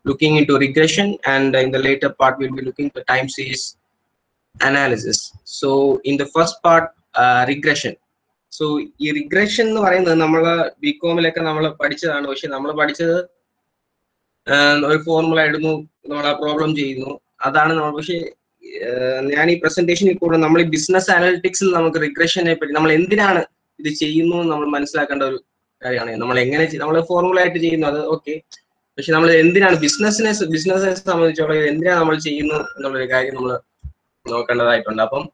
looking into regression and in the later part we'll be looking at time series analysis so in the first part uh, regression so ഈ regression എന്ന് പറയുന്നത് നമ്മൾ B കോമിലൊക്കെ നമ്മൾ പഠിച്ചതാണ് പക്ഷെ നമ്മൾ പഠിച്ചത് ഒരു ഫോർമുല ഇടുന്നു നമ്മൾ ആ പ്രോബ്ലം ചെയ്യുന്നു അതാണ് നമ്മൾ പക്ഷേ ഞാൻ ഈ പ്രസന്റേഷനിൽ കൂടെ നമ്മൾ ഈ ബിസിനസ് അനലിറ്റിക്സിൽ നമുക്ക് റിഗ്രഷനെ പറ്റി നമ്മൾ എന്തിനാണ് ഇത് ചെയ്യുന്നു എന്ന് നമ്മൾ മനസ്സിലാക്കേണ്ട ഒരു കാര്യമാണ് നമ്മൾ എങ്ങനെ നമ്മൾ ഫോർമുല ആയിട്ട് ചെയ്യുന്നു അത് ഓക്കെ പക്ഷെ നമ്മൾ എന്തിനാണ് ബിസിനസ്സിനെ ബിസിനസ്സിനെ സംബന്ധിച്ചോളം ഇത് എന്തിനാണ് നമ്മൾ ചെയ്യുന്നു എന്നുള്ളൊരു കാര്യം നമ്മൾ നോക്കേണ്ടതായിട്ടുണ്ട് അപ്പം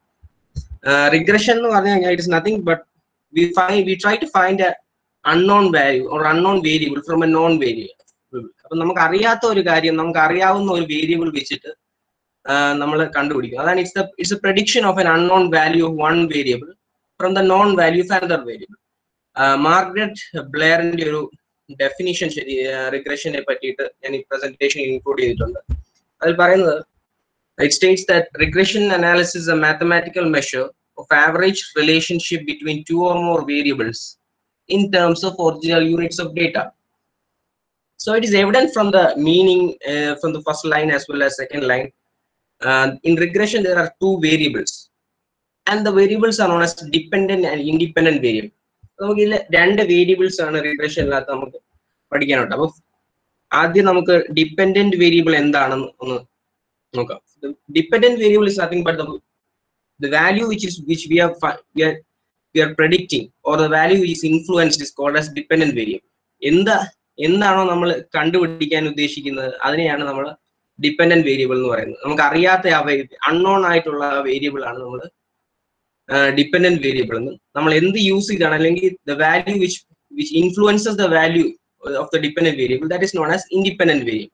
റിഗ്രഷൻ എന്ന് പറഞ്ഞു കഴിഞ്ഞാൽ it is nothing but we find we try to find a unknown value or unknown variable from a known variable അപ്പൊ നമുക്ക് അറിയാത്ത ഒരു കാര്യം നമുക്ക് അറിയാവുന്ന ഒരു വേരിയബിൾ വെച്ചിട്ട് നമ്മൾ കണ്ടുപിടിക്കും അതാണ് it's it's a prediction of an unknown value of one variable from the known value of another variable Margaret ബ്ലെയറിന്റെ ഒരു ഡെഫിനിഷൻ ശരി റിഗ്രഷനെ പറ്റിയിട്ട് ഞാൻ ഈ പ്രസന്റേഷൻ ഇൻക്ലൂഡ് ചെയ്തിട്ടുണ്ട് അതിൽ പറയുന്നത് it states that regression analysis a mathematical measure of average relationship between two or more variables in terms of original units of data. So it is evident from the meaning uh, from the first line as well as second line. Uh, in regression, there are two variables, and the variables are known as dependent and independent variable. നമുക്ക് ഇതിൽ രണ്ട് variables ആണ് റിഗ്രഷനിനകത്ത് നമുക്ക് പഠിക്കാനുണ്ട് അപ്പൊ ആദ്യം നമുക്ക് dependent variable എന്താണെന്ന് ഒന്ന് നോക്കാം dependent variable is nothing but the value which is which we are we are we are predicting or the value which is influenced is called as dependent variable എന്താ എന്താണോ നമ്മൾ കണ്ടുപിടിക്കാൻ ഉദ്ദേശിക്കുന്നത് അതിനെയാണ് നമ്മൾ ഡിപ്പെൻഡന്റ് വേരിയബിൾ എന്ന് പറയുന്നത് നമുക്ക് അറിയാത്ത ആ അൺനോൺ ആയിട്ടുള്ള വേരിയബിൾ ആണ് നമ്മൾ ഡിപ്പെൻഡന്റ് വേരിയബിൾ എന്ന് നമ്മൾ എന്ത് യൂസ് ചെയ്താണ് അല്ലെങ്കിൽ the value which which influences the value of the dependent variable that is known as independent variable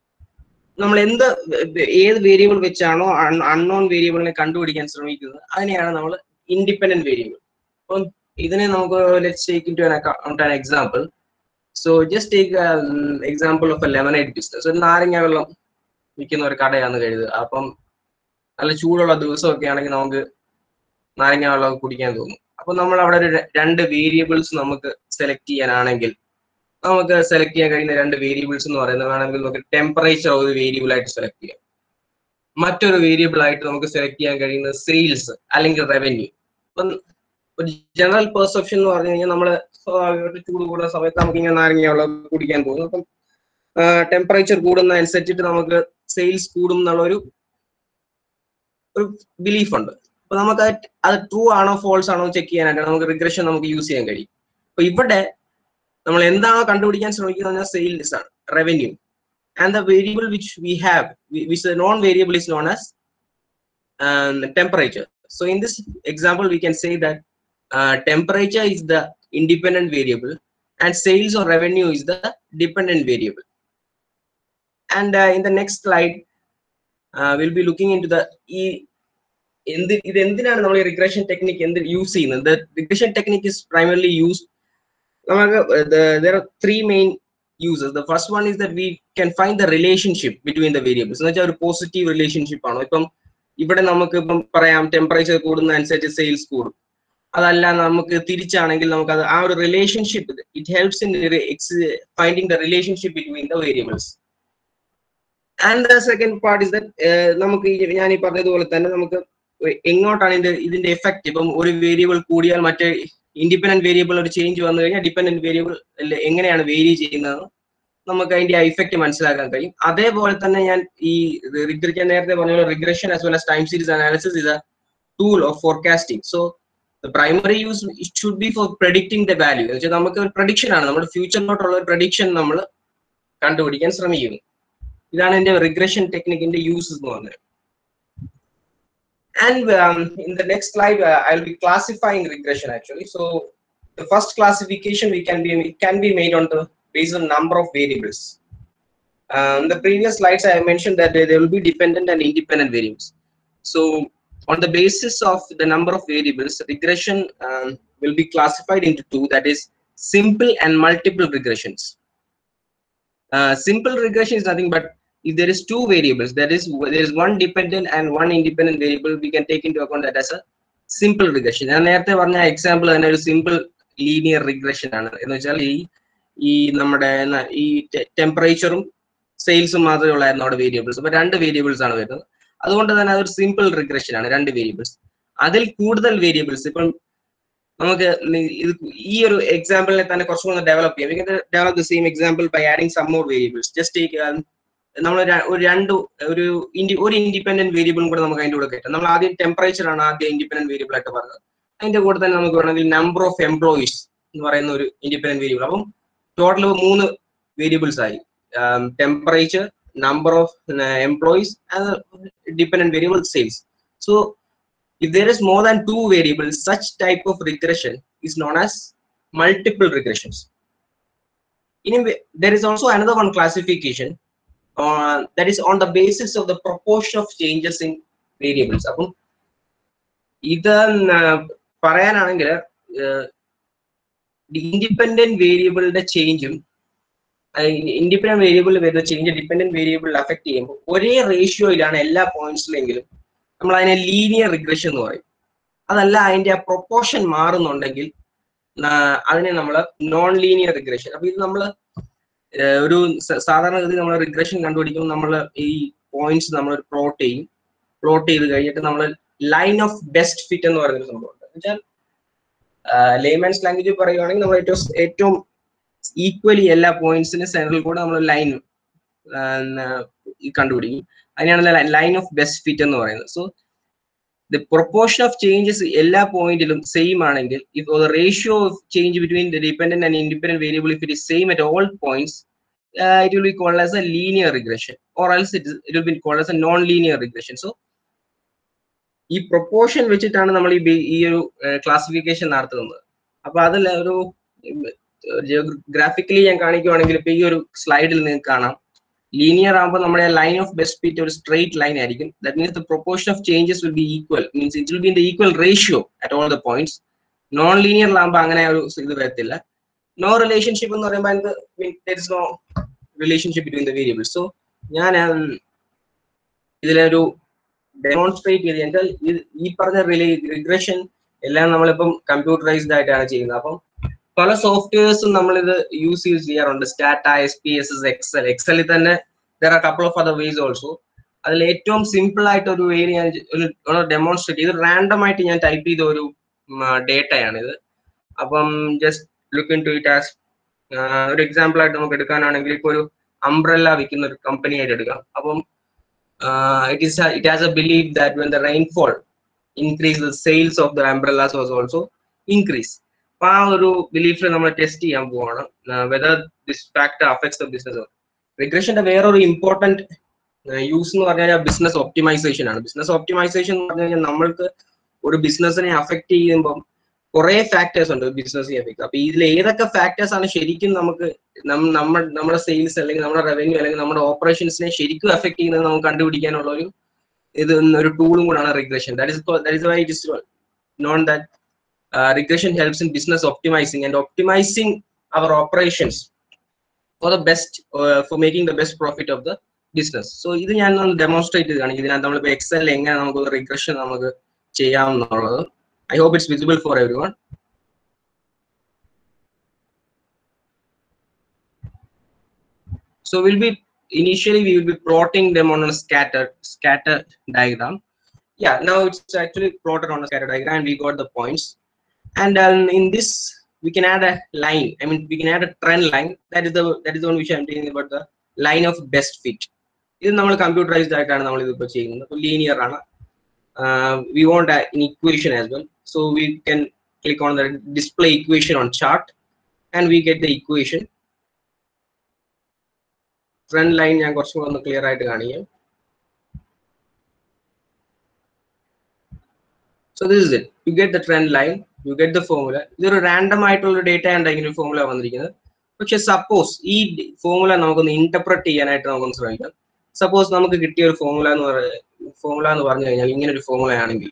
നമ്മൾ എന്ത് ഏത് വേരിയബിൾ വെച്ചാണോ അൺനോൺ വേരിയബിളിനെ കണ്ടുപിടിക്കാൻ ശ്രമിക്കുന്നത് അതിനെയാണ് നമ്മൾ ഇൻഡിപെൻഡന്റ് വേരിയബിൾ അപ്പം ഇതിനെ നമുക്ക് let's take into an example so just take example of a lemonade business ഒരു നാരങ്ങ വെള്ളം വിൽക്കുന്ന ഒരു കടയാന്ന് കരുതുക അപ്പം നല്ല ചൂടുള്ള ദിവസമൊക്കെ ആണെങ്കിൽ നമുക്ക് നാരങ്ങ വെള്ളം കുടിക്കാൻ തോന്നും അപ്പൊ നമ്മൾ അവിടെ ഒരു രണ്ട് വേരിയബിൾസ് നമുക്ക് സെലക്ട് ചെയ്യാനാണെങ്കിൽ നമുക്ക് സെലക്ട് ചെയ്യാൻ കഴിയുന്ന രണ്ട് വേരിയബിൾസ് എന്ന് പറയുന്നത് വേണമെങ്കിൽ നമുക്ക് ടെമ്പറേച്ചർ ഒരു വേരിയബിൾ ആയിട്ട് സെലക്ട് ചെയ്യാം മറ്റൊരു വേരിയബിൾ ആയിട്ട് നമുക്ക് സെലക്ട് ചെയ്യാൻ കഴിയുന്നത് സെയിൽസ് അല്ലെങ്കിൽ റവന്യൂ അപ്പം ഒരു ജനറൽ പെർസെപ്ഷൻ എന്ന് പറഞ്ഞു കഴിഞ്ഞാൽ നമ്മൾ ചൂട് കൂടുന്ന സമയത്ത് നമുക്ക് ഇങ്ങനെ നാരങ്ങ വെള്ളം കുടിക്കാൻ പോകുന്നു അപ്പം ടെമ്പറേച്ചർ കൂടുന്ന അനുസരിച്ചിട്ട് നമുക്ക് സെയിൽസ് കൂടും എന്നുള്ള ഒരു ഒരു ബിലീഫ് ഉണ്ട് അപ്പൊ നമുക്ക് അത് ട്രൂ ആണോ ഫോൾസ് ആണോ ചെക്ക് ചെയ്യാനായിട്ട് നമുക്ക് റിഗ്രഷൻ നമുക്ക് യൂസ് ചെയ്യാൻ കഴിയും അപ്പൊ ഇവിടെ നമ്മൾ എന്താണോ കണ്ടുപിടിക്കാൻ ശ്രമിക്കുന്നത് സെയിൽസ് ആണ് revenue and the variable which we have which known variable is known as temperature so in this example we can say that temperature is the independent variable and sales or revenue is the dependent variable and in the next slide will be looking into the ഈ എന്ത് ഇത് എന്തിനാണ് നമ്മൾ ഈ regression technique എന്ത് use ചെയ്യുന്നത് regression technique is primarily use നമുക്ക് there are three main uses the first one is that we can find the relationship between the variables എന്ന് വെച്ചാൽ ഒരു പോസിറ്റീവ് റിലേഷൻഷിപ്പ് ആണോ ഇപ്പം ഇവിടെ നമുക്ക് ഇപ്പം പറയാം ടെമ്പറേച്ചർ കൂടുന്ന അനുസരിച്ച് സെയിൽസ് കൂടും അതല്ല നമുക്ക് തിരിച്ചാണെങ്കിൽ നമുക്ക് അത് ആ ഒരു relationship it helps in finding the relationship between the variables and the second part is that നമുക്ക് ഞാൻ ഈ പറഞ്ഞതുപോലെ തന്നെ നമുക്ക് എങ്ങോട്ടാണ് ഇതിന്റെ ഇതിന്റെ എഫക്റ്റ് ഇപ്പം ഒരു വേരിയബിൾ കൂടിയാൽ മറ്റേ ഇൻഡിപെൻഡന്റ് വേരിയബിൾ ഒരു ചേഞ്ച് വന്നു കഴിഞ്ഞാൽ ഡിപെൻഡന്റ് വേരിയബിൾ എങ്ങനെയാണ് വേരി ചെയ്യുന്നത് നമുക്ക് അതിന്റെ ഇഫക്റ്റ് മനസ്സിലാക്കാൻ കഴിയും അതേപോലെ തന്നെ ഞാൻ ഈ ഞാൻ നേരത്തെ പറഞ്ഞ regression as well as time series analysis is a tool of forecasting so primary use it should be for predicting the value എന്ന് വെച്ചാൽ നമുക്ക് ഒരു പ്രഡിക്ഷൻ ആണ് നമ്മുടെ ഫ്യൂച്ചറിലോട്ടുള്ള ഒരു പ്രഡിക്ഷൻ നമ്മൾ കണ്ടുപിടിക്കാൻ ശ്രമിക്കുന്നു ഇതാണ് എന്റെ റിഗ്രഷൻ ടെക്നിക്കിന്റെ യൂസ് എന്ന് പറഞ്ഞത് And um, in the next slide, uh, I'll be classifying regression actually. So the first classification we can be it can be made on the based on number of variables. Um, the previous slides I mentioned that there will be dependent and independent variables. So on the basis of the number of variables, regression um, will be classified into two. That is simple and multiple regressions. Uh, simple regression is nothing but if there is two variables that is there is one dependent and one independent variable we can take into account that as a simple regression ഞാൻ നേരത്തെ പറഞ്ഞ example തന്നെ ഒരു simple linear regression ആണ് എന്ന് വെച്ചാൽ ഈ ഈ നമ്മുടെ ഈ ടെമ്പറേച്ചറും സെയിൽസും മാത്രമേ ഉള്ളായിരുന്നു അവിടെ വേരിയബിൾസ് അപ്പൊ രണ്ട് വേരിയബിൾസ് ആണ് വരുന്നത് അതുകൊണ്ട് തന്നെ അതൊരു സിമ്പിൾ റിഗ്രഷൻ ആണ് രണ്ട് വേരിയബിൾസ് അതിൽ കൂടുതൽ വേരിയബിൾസ് ഇപ്പം നമുക്ക് നി- ഇത് ഈ ഒരു എക്സാമ്പിളിനെ തന്നെ കുറച്ചും കൂടെ ഡെവലപ്പ് ചെയ്യാം we develop the same example by adding some more variables just take നമ്മൾ ഒരു രണ്ട് ഒരു ഇൻഡി ഒരു ഇൻഡിപെൻഡന്റ് വേരിയബിളും കൂടെ നമുക്ക് അതിന്റെ കൂടെ കയറ്റാം നമ്മൾ ആദ്യം ടെമ്പറേച്ചർ ആണ് ആദ്യം ഇൻഡിപെൻഡന്റ് വേരിയബിൾ ആയിട്ട് പറഞ്ഞത് അതിന്റെ കൂടെ തന്നെ നമുക്ക് വേണമെങ്കിൽ നമ്പർ ഓഫ് എംപ്ലോയീസ് എന്ന് പറയുന്ന ഒരു ഇൻഡിപെൻഡന്റ് വേരിയബിൾ അപ്പം ടോട്ടൽ മൂന്ന് വേരിയബിൾസ് ആയി temperature number of uh, employees and dependent variable sales. So if there is more than two variables, such type of regression is known as multiple regressions. Anyway, there is also another one classification uh, that is on the basis of the proportion of changes in variables. അപ്പം ഇത് പറയാനാണെങ്കിൽ independent വേരിയബിളിന്റെ ചേഞ്ചും independent variable വരുന്ന change dependent variable affect ചെയ്യുമ്പോൾ ഒരേ റേഷ്യോയിലാണ് എല്ലാ പോയിന്റ്സിലെങ്കിലും നമ്മൾ അതിനെ ലീനിയർ റിഗ്രഷൻ എന്ന് പറയും അതല്ല അതിന്റെ ആ പ്രൊപ്പോർഷൻ മാറുന്നുണ്ടെങ്കിൽ അതിനെ നമ്മൾ നോൺ ലീനിയർ റിഗ്രഷൻ അപ്പൊ ഇത് നമ്മൾ ഒരു സാധാരണഗതി നമ്മൾ റിഗ്രഷൻ കണ്ടുപിടിക്കുമ്പോൾ നമ്മൾ ഈ പോയിന്റ്സ് നമ്മൾ പ്ലോട്ട് ചെയ്യും പ്ലോട്ട് ചെയ്ത് കഴിഞ്ഞിട്ട് നമ്മൾ ലൈൻ ഓഫ് ബെസ്റ്റ് ഫിറ്റ് എന്ന് പറയുന്ന സംഭവമുണ്ട് എന്നുവെച്ചാൽ ലേമാൻസ് ലാംഗ്വേജ് പറയുകയാണെങ്കിൽ നമ്മൾ ഏറ്റവും ഏറ്റവും ഈക്വലി എല്ലാ പോയിന്റ്സിന് സെൻട്രൽ കൂടെ നമ്മൾ ലൈൻ കണ്ടുപിടിക്കും അതിനാണ് ലൈൻ ഓഫ് ബെസ്റ്റ് ഫിറ്റ് എന്ന് പറയുന്നത് so the proportion of changes എല്ലാ പോയിന്റിലും സെയിം ആണെങ്കിൽ if the ratio of change between the dependent and independent variable if it is same at all points it will be called as a linear regression or else it it will be called as a non linear regression so ഈ proportion വെച്ചിട്ടാണ് നമ്മൾ ഈ ഈ ഒരു classification നടത്തുന്നത് അപ്പൊ അതിൽ ഒരു ഗ്രാഫിക്കലി ഞാൻ കാണിക്കുവാണെങ്കിൽ ഇപ്പൊ ഈ ഒരു സ്ലൈഡിൽ നിങ്ങൾക്ക് കാണാം ലീനിയർ ആകുമ്പോൾ നമ്മുടെ ലൈൻ ഓഫ് ബെസ്റ്റ് ഫിറ്റ് ഒരു സ്ട്രെയിറ്റ് ലൈൻ ആയിരിക്കും that means the proportion of changes will be equal means it will be in the equal ratio at all the points non ലീനിയറിലാകുമ്പോൾ അങ്ങനെ ഒരു ഇത് വരത്തില്ല നോ റിലേഷൻഷിപ്പ് എന്ന് പറയുമ്പോൾ no relationship between the variables so ഞാൻ ഇതിലൊരു ഡെമോൺസ്ട്രേറ്റ് ചെയ്ത് കഴിഞ്ഞാൽ ഈ പറഞ്ഞ റിഗ്രഷൻ എല്ലാം നമ്മളിപ്പം കമ്പ്യൂട്ടറൈസ്ഡ് ആയിട്ടാണ് ചെയ്യുന്നത് അപ്പം പല സോഫ്റ്റ്വെയർസും നമ്മൾ ഇത് യൂസ് യൂസ് ചെയ്യാറുണ്ട് Stata S P S S Excel എക്സലിൽ തന്നെ there are couple of other ways also അതിൽ ഏറ്റവും സിമ്പിൾ ആയിട്ട് ഒരു വേ ഞാൻ ഒരു ഡെമോൺസ്ട്രേറ്റ് ചെയ്ത് റാൻഡം ആയിട്ട് ഞാൻ ടൈപ്പ് ചെയ്ത ഒരു ഡേറ്റയാണ് ഇത് അപ്പം just look into it as ഒരു എക്സാമ്പിൾ ആയിട്ട് നമുക്ക് എടുക്കാനാണെങ്കിൽ ഇപ്പോൾ ഒരു അംബ്രല്ല വിൽക്കുന്ന ഒരു കമ്പനി ആയിട്ട് എടുക്കാം അപ്പം it is it has a believe that when the rainfall increase the sales of the umbrellas was also increase അപ്പൊ ആ ഒരു ബിലീഫിൽ നമ്മൾ ടെസ്റ്റ് ചെയ്യാൻ പോവാണ് whether this factor affects the business റിഗ്രഷന്റെ വേറൊരു ഇമ്പോർട്ടന്റ് യൂസ് എന്ന് പറഞ്ഞു കഴിഞ്ഞാൽ ബിസിനസ് ഒപ്റ്റിമൈസേഷൻ ആണ് ബിസിനസ് ഒപ്റ്റിമൈസേഷൻ എന്ന് പറഞ്ഞു കഴിഞ്ഞാൽ നമ്മൾക്ക് ഒരു ബിസിനസ്സിനെ അഫക്ട് ചെയ്യുമ്പം കുറെ ഫാക്ടേഴ്സ് ഉണ്ട് ബിസിനസ് എഫക്ട് അപ്പൊ ഇതിൽ ഏതൊക്കെ ഫാക്ടേഴ്സ് ആണ് ശരിക്കും നമുക്ക് നമ്മൾ നമ്മുടെ സെയിൽസ് അല്ലെങ്കിൽ നമ്മുടെ റവന്യൂ അല്ലെങ്കിൽ നമ്മുടെ ഓപ്പറേഷൻസിനെ ശരിക്കും എഫക്ട് ചെയ്യുന്നത് നമുക്ക് കണ്ടുപിടിക്കാനുള്ള ഒരു ഇത് ഒരു ടൂളും കൂടാണ് regression that is that is why it is known that uh, regression helps in business optimizing and optimizing our operations for the best uh, for making the best profit of the business so ഇത് ഞാൻ ഒന്ന് demonstrate ചെയ്താണ് ഇതിനകത്ത് നമ്മളിപ്പോൾ എക്സലിൽ എങ്ങനെ നമുക്ക് regression നമുക്ക് ചെയ്യാമെന്നുള്ളത് I hope it's visible for every one so we'll be initially we will be plotting them on a scatter scatter diagram yeah now it's actually plotted on a scatter diagram and we got the points and um, in this we can add a line i mean we can add a trend line that is the that is the one which i'm telling about the line of best fit ഇത് നമ്മൾ computerised ആയിട്ടാണ് നമ്മൾ ഇതിപ്പോൾ ചെയ്യുന്നത് അപ്പോൾ linear ആണ് we want in equation as well so we can click on the display equation on chart and we get the equation trend line ഞാൻ കുറച്ചും കൂടെ ഒന്ന് ക്ലിയർ ആയിട്ട് കാണിക്കാം so this is it you get the trend line you get the formula ഇതൊരു random ആയിട്ടുള്ള data ആണ് ഇങ്ങനെ ഫോർമുല വന്നിരിക്കുന്നത് പക്ഷെ സപ്പോസ് ഈ ഫോർമുല നമുക്കൊന്ന് ഇന്റർപ്രറ്റ് ചെയ്യാനായിട്ട് നമുക്കൊന്ന് ശ്രമിക്കാം സപ്പോസ് നമുക്ക് കിട്ടിയ ഒരു ഫോർമുല എന്ന് പറയുന്നത് ഫോർമുല എന്ന് പറഞ്ഞു കഴിഞ്ഞാൽ ഇങ്ങനെ ഒരു ഫോർമുല ആണെങ്കിൽ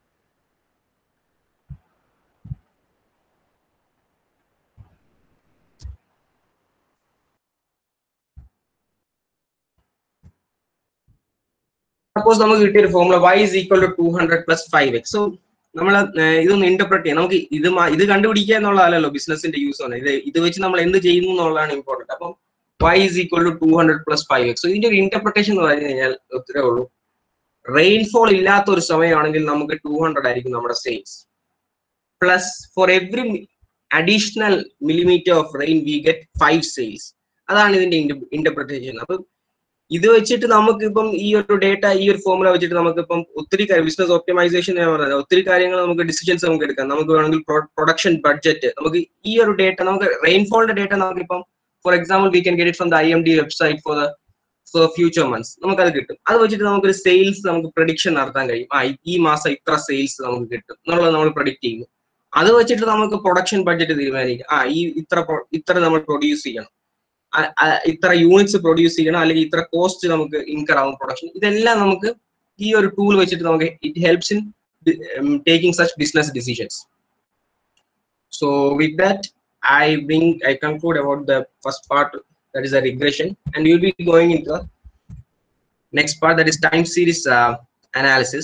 സപ്പോസ് നമുക്ക് കിട്ടിയ ഒരു formula y is equal to two hundred plus five X സോ നമ്മൾ ഇതൊന്ന് ഇന്റർപ്രറ്റ് ചെയ്യാം നമുക്ക് ഇത് ഇത് കണ്ടുപിടിക്കുക എന്നുള്ളതല്ലോ ബിസിനസിന്റെ യൂസ് ആണ് ഇത് ഇത് വെച്ച് നമ്മൾ എന്ത് ചെയ്യുന്നു എന്നുള്ളതാണ് ഇമ്പോർട്ടന്റ് അപ്പം y is equal to 200 plus 5x. So ഇതിന്റെ ഒരു ഇന്റർപ്രിട്ടേഷൻ എന്ന് പറഞ്ഞു കഴിഞ്ഞാൽ ഒത്തിരി ഉള്ളൂ റെയിൻഫോൾ ഇല്ലാത്ത ഒരു സമയമാണെങ്കിൽ നമുക്ക് ടു ഹൺഡ്രഡ് ആയിരിക്കും നമ്മുടെ sales plus for every additional millimetre of rain we get five sales അതാണ് ഇതിന്റെ ഇന്റർപ്രിട്ടേഷൻ അപ്പം ഇത് വെച്ചിട്ട് നമുക്ക് ഇപ്പം ഈ ഒരു ഡേറ്റ ഈ ഒരു ഫോർമുല വെച്ചിട്ട് നമുക്ക് ഇപ്പം ഒത്തിരി ബിസിനസ് ഓപ്റ്റിമൈസേഷൻ ഞാൻ പറഞ്ഞത് ഒത്തിരി കാര്യങ്ങൾ നമുക്ക് ഡിസിഷൻസ് നമുക്ക് എടുക്കാം നമുക്ക് വേണമെങ്കിൽ പ്രൊഡക്ഷൻ ബഡ്ജറ്റ് നമുക്ക് ഈ ഒരു ഡേറ്റ നമുക്ക് റെയിൻഫോളിന്റെ ഡേറ്റ നമുക്കിപ്പം for example we can get it from the I M D website for the for future months നമുക്ക് അത് കിട്ടും അത് വെച്ചിട്ട് നമുക്കൊരു സെയിൽസ് നമുക്ക് പ്രഡിക്ഷൻ നടത്താൻ കഴിയും ആ ഈ മാസം ഇത്ര സെയിൽസ് നമുക്ക് കിട്ടും എന്നുള്ളത് നമ്മൾ പ്രഡിക്റ്റ് ചെയ്യുന്നു അത് വെച്ചിട്ട് നമുക്ക് പ്രൊഡക്ഷൻ ബഡ്ജറ്റ് തീരുമാനിക്കാം ആ ഈ ഇത്ര ഇത്ര നമ്മൾ പ്രൊഡ്യൂസ് ചെയ്യണം ഇത്ര യൂണിറ്റ്സ് പ്രൊഡ്യൂസ് ചെയ്യണം അല്ലെങ്കിൽ ഇത്ര കോസ്റ്റ് നമുക്ക് ഇൻകർ ആവും പ്രൊഡക്ഷൻ ഇതെല്ലാം നമുക്ക് ഈ ഒരു ടൂൾ വെച്ചിട്ട് നമുക്ക് it helps in taking such business decisions so with that I bring I conclude about the first part that is a regression and you'll be going into the next part that is time series uh, analysis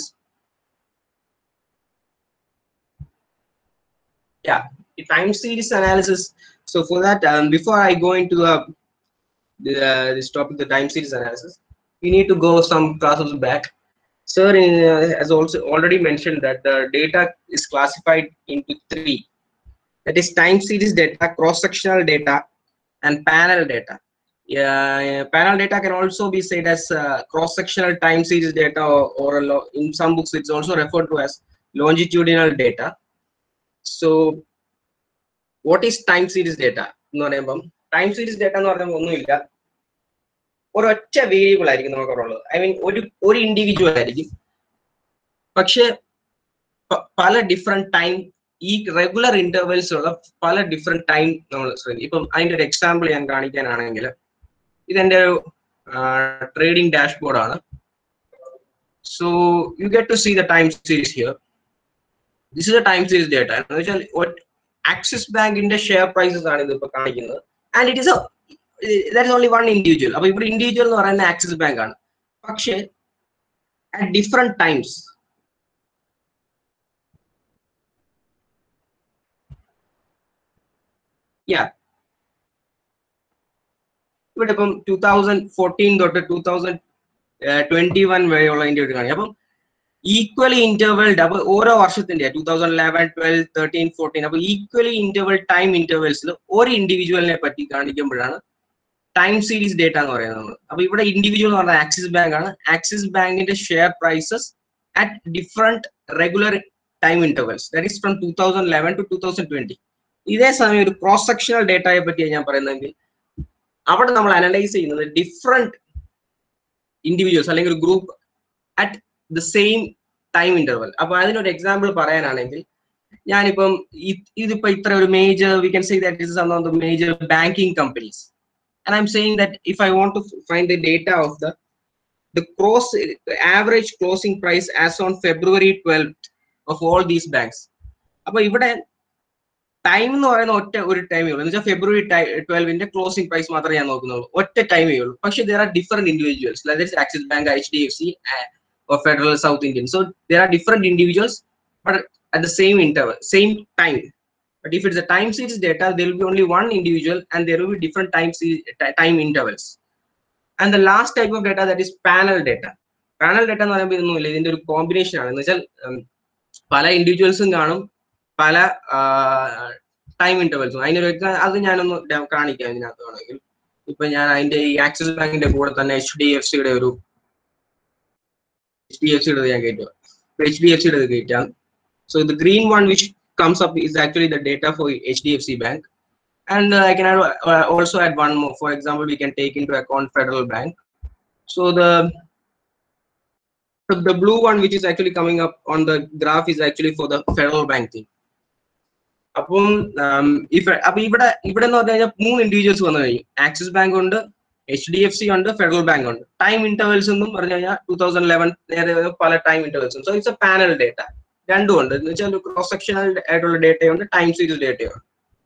yeah the time series analysis so for that um, before i go into the, the uh, this topic the time series analysis we need to go some classes back sir uh, has also already mentioned that the data is classified into three that is time series data cross sectional data and panel data. Yeah, panel data can also be said as uh, cross-sectional time series data, or, or in some books it's also referred to as longitudinal data. So, what is time series data? എന്ന് പറയുമ്പം time series data എന്ന് പറയുമ്പോൾ ഒന്നുമില്ല ഒരൊറ്റ variable ആയിരിക്കും നമുക്കുള്ളത് I mean ഒരു ഒരു ഇൻഡിവിജ്വൽ ആയിരിക്കും പക്ഷെ പല ഡിഫറെന്റ് ടൈം ഈ റെഗുലർ ഇന്റർവെൽസ് ഉള്ള പല ഡിഫറെന്റ് ടൈം നമ്മൾ ശ്രദ്ധിക്കും ഇപ്പം അതിന്റെ ഒരു എക്സാമ്പിൾ ഞാൻ കാണിക്കാനാണെങ്കിൽ ഇതെന്റെ ഒരു ട്രേഡിംഗ് ഡാഷ്ബോർഡ് ആണ് so you get to see the time series here this is a time series data എന്ന് വെച്ചാൽ ആക്സിസ് ബാങ്കിന്റെ ഷെയർ പ്രൈസസ് ആണ് ഇതിപ്പോ കാണിക്കുന്നത് and it is that is only one individual അപ്പൊ ഇവിടെ ഇൻഡിവിജ്വൽ എന്ന് പറയുന്നത് ആക്സിസ് ബാങ്ക് ആണ് പക്ഷേ അറ്റ് ഡിഫറെന്റ് ടൈംസ് yeah ഇവിടെ ഇപ്പം ടൂ തൗസൻഡ് ഫോർട്ടീൻ തൊട്ട് ടൂ തൗസൻഡ് ട്വന്റി വൺ വരെയുള്ള ഇന്റർവ്യൂ കാണി അപ്പം ഈക്വലി ഇന്റർവെൽഡ് അപ്പൊ ഓരോ വർഷത്തിന്റെ two thousand eleven twelve thirteen fourteen അപ്പൊ ഈക്വലി ഇന്റർവെൽ ടൈം ഇന്റർവെൽസിൽ ഒരു ഇൻഡിവിജ്വലിനെ പറ്റി കാണിക്കുമ്പോഴാണ് ടൈം സീരീസ് ഡേറ്റ എന്ന് പറയുന്നത് നമ്മൾ അപ്പൊ ഇവിടെ ഇൻഡിവിജ്വൽ എന്ന് പറഞ്ഞാൽ ആക്സിസ് ബാങ്ക് ആണ് ആക്സിസ് ബാങ്കിന്റെ share prices at different regular time intervals that is from two thousand eleven to two thousand twenty ഇതേ സമയം ഒരു ക്രോസ് സെക്ഷണൽ ഡേറ്റയെ പറ്റിയാണ് ഞാൻ പറയുന്നതെങ്കിൽ അവിടെ നമ്മൾ അനലൈസ് ചെയ്യുന്നത് ഡിഫറെന്റ് ഇൻഡിവിജ്വൽസ് അല്ലെങ്കിൽ ഒരു group at the same time interval അപ്പൊ അതിനൊരു എക്സാമ്പിൾ പറയാനാണെങ്കിൽ ഞാനിപ്പം ഇതിപ്പോ ഇത്ര ഒരു major we can say that is of the major banking companies and I'm saying that if I want to find the data of the the cross average closing price as on February twelve of all these banks അപ്പൊ ഇവിടെ time എന്ന് പറയുന്ന ഒറ്റ ഒരു ടൈമേ ഉള്ളൂ എന്ന് വെച്ചാൽ ഫെബ്രുവരി ട്വൽവിന്റെ closing price മാത്രമേ ഞാൻ നോക്കുന്നുള്ളൂ ഒറ്റ ടൈമേ ഉള്ളൂ പക്ഷെ there are different individuals that Axis Bank H D F C or federal south indian so there are different individuals but at the same interval same time but if it's a time series data there will be only one individual and there will be different time series time intervals and the last type of data that is panel data panel data എന്ന് പറയുമ്പോൾ ഇതൊന്നുമില്ല ഇതിന്റെ ഒരു combination ആണ് എന്ന് വെച്ചാൽ പല ഇൻഡിവിജ്വൽസും കാണും പല ടൈം ഇന്റർവെൽസും അതിനൊരു അത് ഞാനൊന്ന് കാണിക്കാം ഇതിനകത്ത് വേണമെങ്കിൽ ഇപ്പൊ ഞാൻ അതിന്റെ ഈ ആക്സിസ് ബാങ്കിന്റെ കൂടെ തന്നെ എച്ച് ഡി എഫ് സിയുടെ ഒരു HDFC ഞാൻ കയറ്റുക HDFC യുടെ കയറ്റാം so the green one which comes up is actually the data for HDFC Bank and uh, I can add, uh, also add one more for example we can take into account Federal Bank so the the, the blue one which is actually coming up on the graph is actually for the Federal Bank thing അപ്പം അപ്പൊ ഇവിടെ ഇവിടെ എന്ന് പറഞ്ഞു കഴിഞ്ഞാൽ മൂന്ന് individuals വന്നു കഴിഞ്ഞു ആക്സിസ് ബാങ്ക് ഉണ്ട് എച്ച് ഡി എഫ് സി ഉണ്ട് ഫെഡറൽ ബാങ്ക് ഉണ്ട് ടൈം ഇന്റർവെൽസ് എന്നും പറഞ്ഞു കഴിഞ്ഞാൽ ടൂ തൗസൻഡ് ലെവൻ നേരെ പല ടൈം ഇന്റർവെൽസും so it's a panel data രണ്ടും ഉണ്ട് എന്ന് വെച്ചാൽ ക്രോസ് സെക്ഷണൽ ആയിട്ടുള്ള ഡേറ്റയുണ്ട് ടൈം സീരീസ് ഡേറ്റയുണ്ട്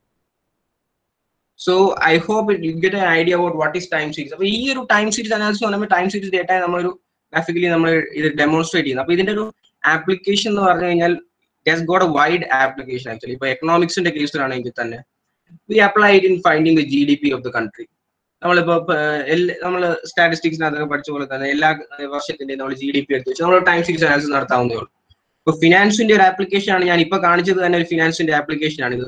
so I hope you get an idea about what is time series അപ്പൊ ഈ ഒരു ടൈം സീരീസ് അനാലിസിസ് പറയുമ്പോൾ ടൈം സീരീസ് ഡേറ്റ നമ്മളൊരു ഗ്രാഫിക്കലി നമ്മൾ ഇത് ഡെമോൺസ്ട്രേറ്റ് ചെയ്യുന്നത് അപ്പൊ ഇതിന്റെ ഒരു ആപ്ലിക്കേഷൻ എന്ന് പറഞ്ഞു കഴിഞ്ഞാൽ has got a wide application actually. ഇപ്പൊ എക്കണോമിക്സിന്റെ കേസിലാണെങ്കിൽ തന്നെ we apply it in finding the G D P of the country നമ്മളിപ്പോ നമ്മൾ സ്റ്റാറ്റിസ്റ്റിക്സിനകത്തൊക്കെ പഠിച്ച പോലെ തന്നെ എല്ലാ വർഷത്തിന്റെ നമ്മൾ ജി ഡി പി എടുത്ത് വെച്ച് നമ്മൾ ടൈം സീരീസ് അനാലിസിസ് നടത്താവുന്നേ ഉള്ളൂ ഇപ്പൊ ഫിനാൻസിന്റെ ഒരു ആപ്ലിക്കേഷൻ ആണ് ഞാൻ ഇപ്പൊ കാണിച്ചത് തന്നെ ഒരു ഫിനാൻസിന്റെ ആപ്ലിക്കേഷൻ ആണ് ഇത്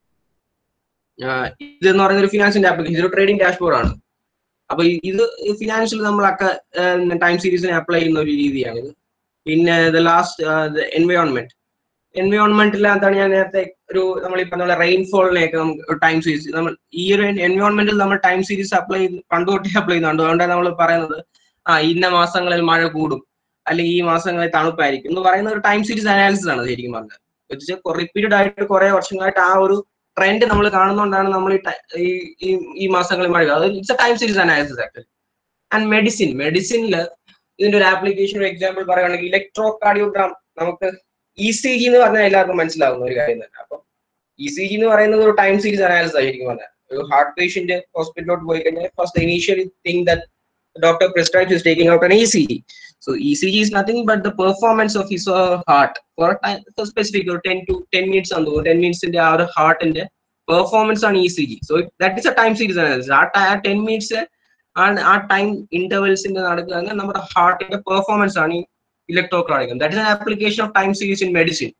ഇത് എന്ന് പറയുന്ന ഒരു ഫിനാൻസിന്റെ ആപ്ലിക്കേഷൻ ഒരു ട്രേഡിംഗ് ഡാഷ്ബോർഡ് ആണ് അപ്പൊ ഇത് ഫിനാൻഷ്യൽ നമ്മളൊക്കെ ടൈം സീരീസിനെ അപ്ലൈ ചെയ്യുന്ന ഒരു രീതിയാണ് ഇത് പിന്നെ ദ ലാസ്റ്റ് എൻവയോൺമെന്റ് എൻവയോൺമെന്റിനകത്താണ് ഞാൻ നേരത്തെ ഒരു നമ്മൾ ഈ പറഞ്ഞ റെയിൻഫോളിനെയൊക്കെ നമുക്ക് ടൈം സീരീസ് നമ്മൾ ഈ ഒരു എൻവയോൺമെന്റിൽ നമ്മൾ ടൈം സീരീസ് അപ്ലൈ ചെയ്ത് പണ്ട് തൊട്ടേ അപ്ലൈ ചെയ്യുന്നുണ്ട് അതുകൊണ്ടാണ് നമ്മൾ പറയുന്നത് ആ ഇന്ന മാസങ്ങളിൽ മഴ കൂടും അല്ലെങ്കിൽ ഈ മാസങ്ങളിൽ തണുപ്പായിരിക്കും എന്ന് പറയുന്ന ഒരു ടൈം സീരീസ് അനാലിസിസ് ആണ് ശരിക്കും പറഞ്ഞത് റിപ്പീറ്റഡ് ആയിട്ട് കുറെ വർഷങ്ങളായിട്ട് ആ ഒരു ട്രെൻഡ് നമ്മൾ കാണുന്നതുകൊണ്ടാണ് നമ്മൾ ഈ ഈ മാസങ്ങളിൽ മഴ അത് it's a time series analysis actually and medicine മെഡിസിനിൽ ഇതിന്റെ ഒരു ആപ്ലിക്കേഷൻ ഒരു എക്സാമ്പിൾ പറയുകയാണെങ്കിൽ ഇലക്ട്രോ കാർഡിയോഗ്രാം നമുക്ക് ഇ സി ജി എന്ന് പറഞ്ഞാൽ എല്ലാവർക്കും മനസ്സിലാവുന്ന ഒരു കാര്യം തന്നെ അപ്പം ഇ സി ജി എന്ന് പറയുന്നത് ഒരു ടൈം സീരീസ് അനാലിസിസ് ആയിരിക്കും പറഞ്ഞാൽ ഒരു ഹാർട്ട് പേഷ്യന്റ് ഹോസ്പിറ്റലിലോട്ട് പോയി കഴിഞ്ഞാൽ first initially think that doctor prescribes is taking out an ECG. So ECG is nothing but the performance of his uh, heart for a time, for specific or 10 to 10 minutes on the 10 minutes in the our heart in the performance on ECG. So that is a time series analysis. Our, our 10 minutes and our time intervals in the നമ്മുടെ ഹാർട്ടിന്റെ performance ആണ് ഈ electrocardium that is an application of time series in medicine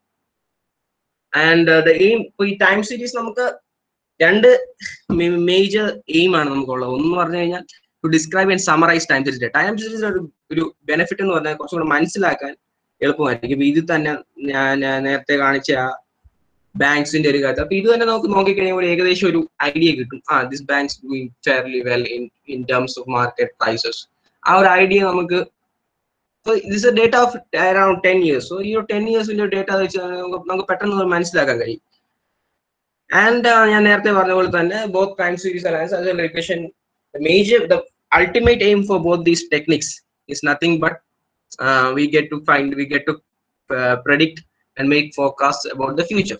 and the aim ഇപ്പൊ ഈ time series നമുക്ക് രണ്ട് major aim ആണ് നമുക്കുള്ളത് ഒന്ന് പറഞ്ഞു കഴിഞ്ഞാൽ to describe and summarise time series time series ഒരു ഒരു ബെനിഫിറ്റ് എന്ന് പറഞ്ഞാൽ കുറച്ചുകൂടെ മനസ്സിലാക്കാൻ എളുപ്പമായിരിക്കും ഇപ്പൊ ഇത് തന്നെ ഞാൻ നേരത്തെ കാണിച്ച ആ ബാങ്ക്സിന്റെ ഒരു കാര്യം അപ്പൊ ഇത് തന്നെ നമുക്ക് നോക്കിക്കഴിഞ്ഞാൽ ഏകദേശം ഒരു ഐഡിയ കിട്ടും ആ this banks doing fairly well in in terms of market prices ആ ഒരു ഐഡിയ നമുക്ക് this data of around ten years so ഈ ഒരു ടെൻ ഇയേഴ്സിന്റെ ഡേറ്റ വെച്ച് നമുക്ക് പെട്ടെന്ന് മനസ്സിലാക്കാൻ കഴിയും ആൻഡ് ഞാൻ നേരത്തെ പറഞ്ഞ പോലെ തന്നെ both time series analysis regression the major the ultimate aim for both these techniques is nothing but uh, we get to find we get to uh, predict and make forecasts about the future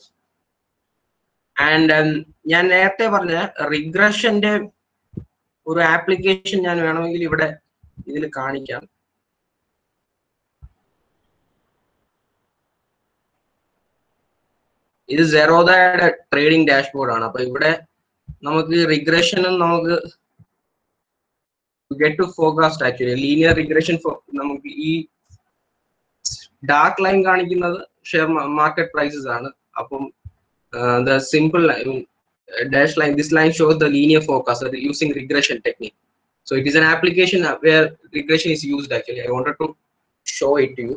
and um, ഞാൻ നേരത്തെ പറഞ്ഞ റിഗ്രഷന്റെ ഒരു application ഞാൻ വേണമെങ്കിൽ ഇവിടെ ഇതിൽ കാണിക്കാം ഇത് സെറോദയുടെ ട്രേഡിംഗ് ഡാഷ്ബോർഡ് ആണ് അപ്പൊ ഇവിടെ നമുക്ക് റിഗ്രഷനും നമുക്ക് get to forecast actually linear regression for നമുക്ക് ഈ ഡാർക്ക് ലൈൻ കാണിക്കുന്നത് ഷെയർ മാർക്കറ്റ് പ്രൈസസ് ആണ് അപ്പം the simple dash line this line shows the linear focus using regression technique so it is an application where regression is used actually i wanted to show it to you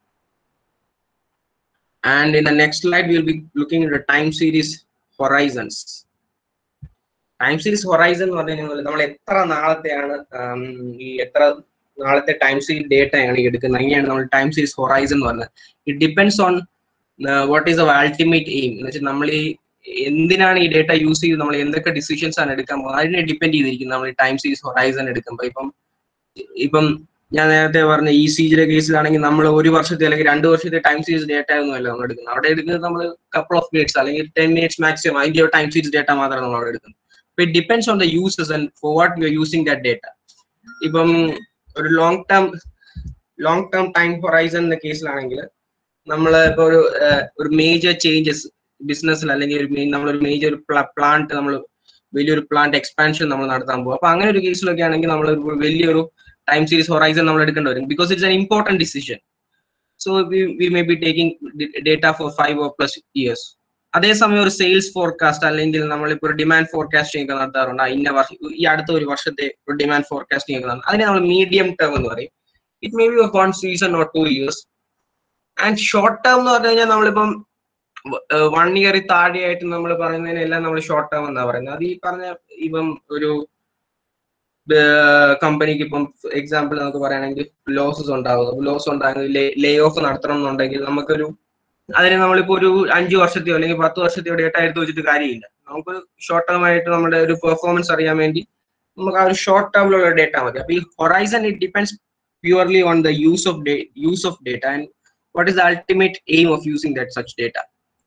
and in the next slide we'll be looking at the time series horizons time series horizon എന്ന് പറഞ്ഞു കഴിഞ്ഞാൽ നമ്മൾ എത്ര നാളത്തെയാണ് ഈ എത്ര നാളത്തെ time series data ആണ് എടുക്കുന്നത് അങ്ങനെയാണ് നമ്മൾ ടൈം സീരീസ് ഹൊറൈസൺ എന്ന് പറയുന്നത് it depends on what is our ultimate aim എന്ന് വെച്ചാൽ നമ്മൾ ഈ എന്തിനാണ് ഈ ഡേറ്റ യൂസ് ചെയ്ത് നമ്മൾ എന്തൊക്കെ ഡിസിഷൻസ് ആണ് എടുക്കാൻ പോകുന്നത് അതിനെ ഡിപ്പെൻഡ് ചെയ്തിരിക്കും നമ്മൾ ടൈം സീരീസ് ഹൊറൈസൺ എടുക്കുമ്പോൾ ഇപ്പം ഇപ്പം ഞാൻ നേരത്തെ പറഞ്ഞ ഇ സി ജിയുടെ കേസിലാണെങ്കിൽ നമ്മൾ ഒരു വർഷത്തെ അല്ലെങ്കിൽ രണ്ട് വർഷത്തെ ടൈം സീരീസ് ഡേറ്റ ഒന്നുമല്ല നമ്മൾ എടുക്കുന്നത് അവിടെ എടുക്കുന്നത് നമ്മൾ കപ്പിൾ ഓഫ് മിനിറ്റ്സ് അല്ലെങ്കിൽ ടെൻ മിനിറ്റ്സ് മാക്സിമം അതിന്റെ ടൈം സീരീസ് ഡേറ്റ മാത്രമാണ് നമ്മൾ അവിടെ എടുക്കുന്നത് it depends on the users and for what we are using that data ഇപ്പം ഒരു long term long term time horizon എന്ന കേസിലാണെങ്കിൽ നമ്മൾ ഇപ്പോൾ ഒരു ഒരു മേജർ ചേഞ്ചസ് ബിസിനസ്സിൽ അല്ലെങ്കിൽ ഒരു നമ്മളൊരു മേജർ പ്ലാന്റ് നമ്മൾ വലിയൊരു പ്ലാന്റ് എക്സ്പാൻഷൻ നമ്മൾ നടത്താൻ പോകും അപ്പൊ അങ്ങനെ ഒരു കേസിലൊക്കെ ആണെങ്കിൽ നമ്മൾ വലിയൊരു ടൈം സീരീസ് ഹൊറൈസൺ നമ്മൾ എടുക്കേണ്ടി വരും because it's an important decision so we may be taking data for five or plus years അതേസമയം ഒരു സെയിൽസ് ഫോർകാസ്റ്റ് അല്ലെങ്കിൽ നമ്മളിപ്പോൾ ഒരു ഡിമാൻഡ് ഫോർകാസ്റ്റിംഗ് ഒക്കെ നടത്താറുണ്ട് ഇന്ന വർഷം ഈ അടുത്ത ഒരു വർഷത്തെ ഒരു ഡിമാൻഡ് ഫോർകാസ്റ്റിംഗ് ഒക്കെ നടത്തും അതിനെ നമ്മൾ മീഡിയം ടേം എന്ന് പറയും it may be one season or two years and short term എന്ന് പറഞ്ഞു കഴിഞ്ഞാൽ നമ്മളിപ്പം വൺ ഇയർ താഴെയായിട്ട് നമ്മൾ പറയുന്നതിനെല്ലാം നമ്മൾ ഷോർട്ട് ടേം എന്നാ പറയുന്നത് അത് ഈ പറഞ്ഞ ഇപ്പം ഒരു കമ്പനിക്ക് ഇപ്പം എക്സാമ്പിൾ നമുക്ക് പറയുകയാണെങ്കിൽ ലോസസ് ഉണ്ടാകും ലോസ് ഉണ്ടാകുന്നത് ലേ ഓഫ് നടത്തണം എന്നുണ്ടെങ്കിൽ നമുക്കൊരു അതിന് നമ്മളിപ്പോ ഒരു അഞ്ചു വർഷത്തെയോ അല്ലെങ്കിൽ പത്ത് വർഷത്തെയോ ഡേറ്റ എടുത്ത് വെച്ചിട്ട് കാര്യമില്ല നമുക്ക് ഷോർട്ട് ടേം ആയിട്ട് നമ്മുടെ ഒരു പെർഫോമൻസ് അറിയാൻ വേണ്ടി നമുക്ക് ആ ഒരു ഷോർട്ട് ടേമിലുള്ള ഡേറ്റ മതി അപ്പൊ ഈ horizon it depends purely on the use of use of data and what is the ultimate aim of using that such data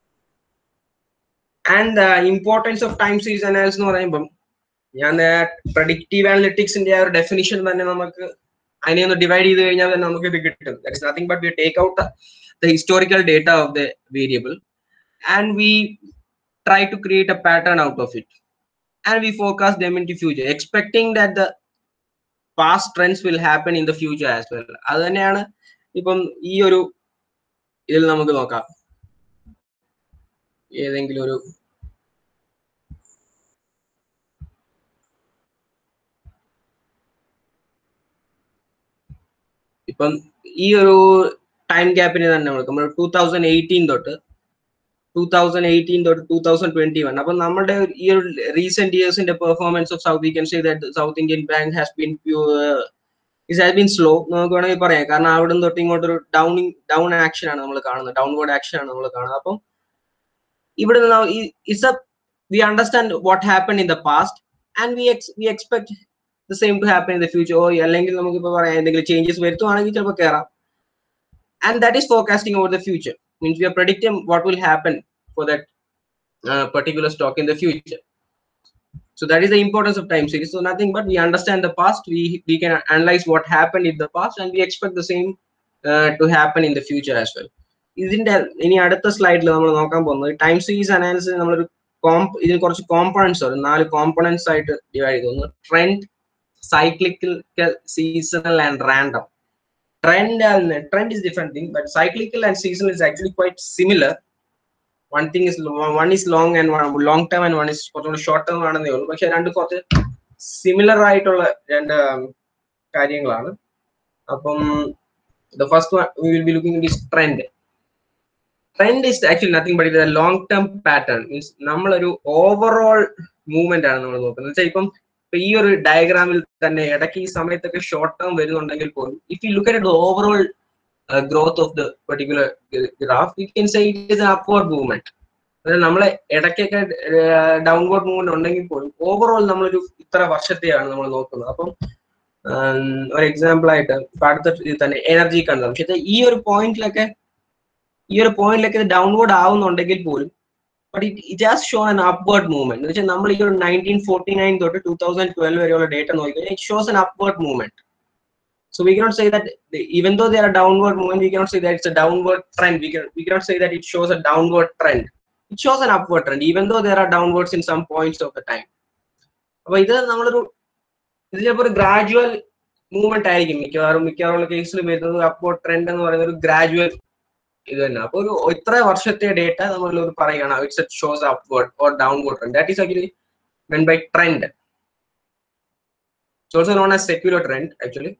and the importance of time series analysis എന്ന് പറയുമ്പം ഞാൻ predictive അനലിറ്റിക്സിന്റെ ആ ഒരു definition തന്നെ നമുക്ക് അതിനെ ഒന്ന് divide ചെയ്ത് കഴിഞ്ഞാൽ തന്നെ നമുക്ക് ഇത് കിട്ടും that is nothing but we take out the historical data of the variable and we try to create a pattern out of it and we forecast them into future expecting that the past trends will happen in the future as well അത് തന്നെയാണ് ഇപ്പം ഈ ഒരു ഇതിൽ നമുക്ക് നോക്കാം ഏതെങ്കിലും ഒരു ഇപ്പം ഈ ഒരു ടൈം ഗ്യാപ്പിനെ തന്നെ നമ്മൾ ടൂ തൗസൻഡ് എയ്റ്റീൻ തൊട്ട് ടൂ തൗസൻഡ് എയ്റ്റീൻ തൊട്ട് ടൂ തൗസൻഡ് ട്വന്റി വൺ അപ്പൊ നമ്മുടെ ഈ ഒരു റീസെന്റ് ഇയേഴ്സിന്റെ performance of south we can say that South Indian Bank has been it has been slow നമുക്ക് വേണമെങ്കിൽ പറയാം കാരണം അവിടെ തൊട്ട് ഇങ്ങോട്ട് ഒരു ഡൗണിങ് ഡൗൺ ആക്ഷൻ ആണ് നമ്മൾ കാണുന്നത് ഡൗൺവേർഡ് ആക്ഷൻ ആണ് നമ്മൾ കാണുന്നത് അപ്പം ഇവിടെ നിന്ന് it's a we understand what happen in the past and we we expect the same to happen in the future oh അല്ലെങ്കിൽ നമുക്കിപ്പോൾ പറയാം എന്തെങ്കിലും ചേഞ്ചസ് വരുത്തുവാണെങ്കിൽ ചിലപ്പോൾ കയറാം and that is forecasting over the future means we are predicting what will happen for that uh, particular stock in the future. So that is the importance of time series. So nothing but we understand the past, we we can analyze what happened in the past, and we expect the same uh, to happen in the future as well. ഇതിന്റെ ഇനി അടുത്ത സ്ലൈഡിൽ നമ്മൾ നോക്കാൻ പോകുന്നത് time series analysis നമ്മളൊരു കോംപ് ഇതിന് കുറച്ച് കോമ്പണൻസ് വരും നാല് കോമ്പണൻസ് ആയിട്ട് ഡിവൈഡ് ചെയ്തു trend cyclical seasonal and random trend and trend is different thing but cyclical and seasonal is actually quite similar one thing is one is long and one long term and one is കുറച്ചുകൂടി short term ആണെന്നേ ഉള്ളൂ പക്ഷെ രണ്ട് കുറച്ച് similar ആയിട്ടുള്ള രണ്ട് കാര്യങ്ങളാണ് അപ്പം the first one we will be looking at is trend trend is actually nothing but it is a long term pattern means നമ്മളൊരു ഓവറോൾ മൂവ്മെന്റ് ആണ് നമ്മൾ നോക്കുന്നത് വെച്ചാൽ ഇപ്പം ഇപ്പൊ ഈ ഒരു ഡയഗ്രാമിൽ തന്നെ ഇടയ്ക്ക് ഈ സമയത്തൊക്കെ ഷോർട്ട് ടേം വരുന്നുണ്ടെങ്കിൽ പോലും if you look at overall growth of the particular graph you can say it is upward movement അതായത് നമ്മളെ ഇടയ്ക്കൊക്കെ ഡൗൺവേർഡ് മൂവ്മെന്റ് ഉണ്ടെങ്കിൽ പോലും ഓവറോൾ നമ്മളൊരു ഇത്ര വർഷത്തെയാണ് നമ്മൾ നോക്കുന്നത് അപ്പം ഒരു എക്സാമ്പിൾ ആയിട്ട് ഇപ്പൊ അടുത്ത ഇത് തന്നെ എനർജി കൺസംഷൻ ഈ ഒരു പോയിന്റിലൊക്കെ ഈ ഒരു പോയിന്റിലൊക്കെ ഇത് ഡൗൺവേർഡ് ആവുന്നുണ്ടെങ്കിൽ പോലും but it it has shown an upward movement എന്ന് വെച്ചാൽ നമ്മൾ ഈ ഒരു നയൻറ്റീൻ ഫോർട്ടി നയൻ തൊട്ട് ടൂ തൗസൻഡ് ട്വൽവ് വരെയുള്ള ഡേറ്റ നോക്കിക്കഴിഞ്ഞാൽ it shows an upward movement so we cannot say that even though there downward movement we cannot say that it's a downward trend we we cannot say that it shows a downward trend it shows an upward trend even though there are downwards in some points of the time അപ്പൊ ഇത് നമ്മളൊരു ഇത് ചിലപ്പോൾ ഒരു gradual movement ആയിരിക്കും മിക്കവാറും മിക്കവാറുള്ള കേസിൽ വരുന്നത് അപ്വേർഡ് ട്രെൻഡ് എന്ന് പറയുന്ന ഒരു ഗ്രാജുവൽ ഇത് തന്നെ അപ്പൊ ഒരു ഇത്ര വർഷത്തെ ഡേറ്റ നമ്മൾ ഒരു പറയുകയാണ് it's shows upward or downward trend that is actually meant by trend it's also known as secular trend actually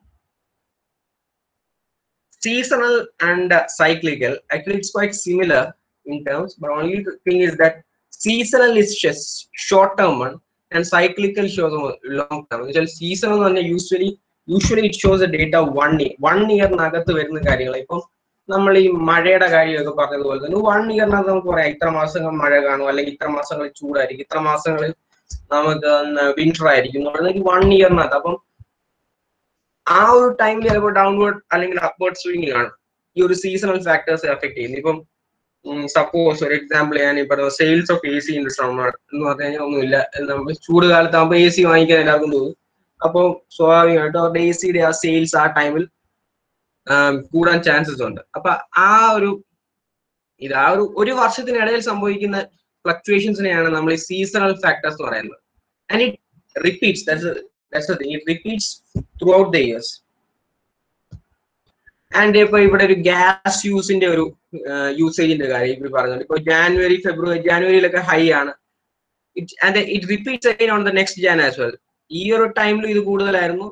seasonal and uh, cyclical actually it's quite similar in terms but only thing is that seasonal is just short term one and cyclical shows a long term which seasonal one usually usually it shows the data one year one ഇയറിനകത്ത് വരുന്ന കാര്യങ്ങൾ ഇപ്പം നമ്മൾ ഈ മഴയുടെ കാര്യമൊക്കെ പറഞ്ഞതുപോലെ തന്നെ വൺ ഇയറിനകത്ത് നമുക്ക് പറയാം ഇത്ര മാസങ്ങൾ മഴ കാണും അല്ലെങ്കിൽ ഇത്ര മാസങ്ങളിൽ ചൂടായിരിക്കും ഇത്ര മാസങ്ങളിൽ നമുക്ക് വിന്റർ ആയിരിക്കും വൺ ഇയറിനകത്ത് അപ്പം ആ ഒരു ടൈമിൽ ചിലപ്പോൾ ഡൗൺവേർഡ് അല്ലെങ്കിൽ അപ്വേർഡ് സ്വിംഗ് ആണ് ഈ ഒരു സീസണൽ ഫാക്ടേഴ്സ് എഫക്ട് ചെയ്യുന്നത് ഇപ്പം സപ്പോസ് ഒരു എക്സാമ്പിൾ ഞാൻ ഈ പറഞ്ഞ sales of A C in summer എന്ന് പറഞ്ഞു കഴിഞ്ഞാൽ ഒന്നുമില്ല നമുക്ക് ചൂട് കാലത്താകുമ്പോൾ എ സി വാങ്ങിക്കാൻ എല്ലാവർക്കും തോന്നും അപ്പോൾ സ്വാഭാവികമായിട്ടും അവരുടെ എ സിയുടെ ആ സെയിൽസ് ആ ടൈമിൽ കൂടാൻ ചാൻസസ് ഉണ്ട് അപ്പൊ ആ ഒരു ഇത് ആ ഒരു ഒരു വർഷത്തിനിടയിൽ സംഭവിക്കുന്ന ഫ്ലക്ച്വേഷൻസിനെയാണ് നമ്മൾ ഈ സീസണൽ ഫാക്ടേഴ്സ് എന്ന് പറയുന്നത് and it repeats that's that's the thing it repeats throughout the years and ഇപ്പൊ ഇവിടെ ഒരു ഗ്യാസ് യൂസിന്റെ ഒരു യൂസേജിന്റെ കാര്യം ഇവർ പറഞ്ഞത് ഇപ്പൊ ജാനുവരി ഫെബ്രുവരി ജാനുവരിയിലൊക്കെ ഹൈ ആണ് and it repeats again on the next Jan as well ഈ ഒരു ടൈമിലും ഇത് കൂടുതലായിരുന്നു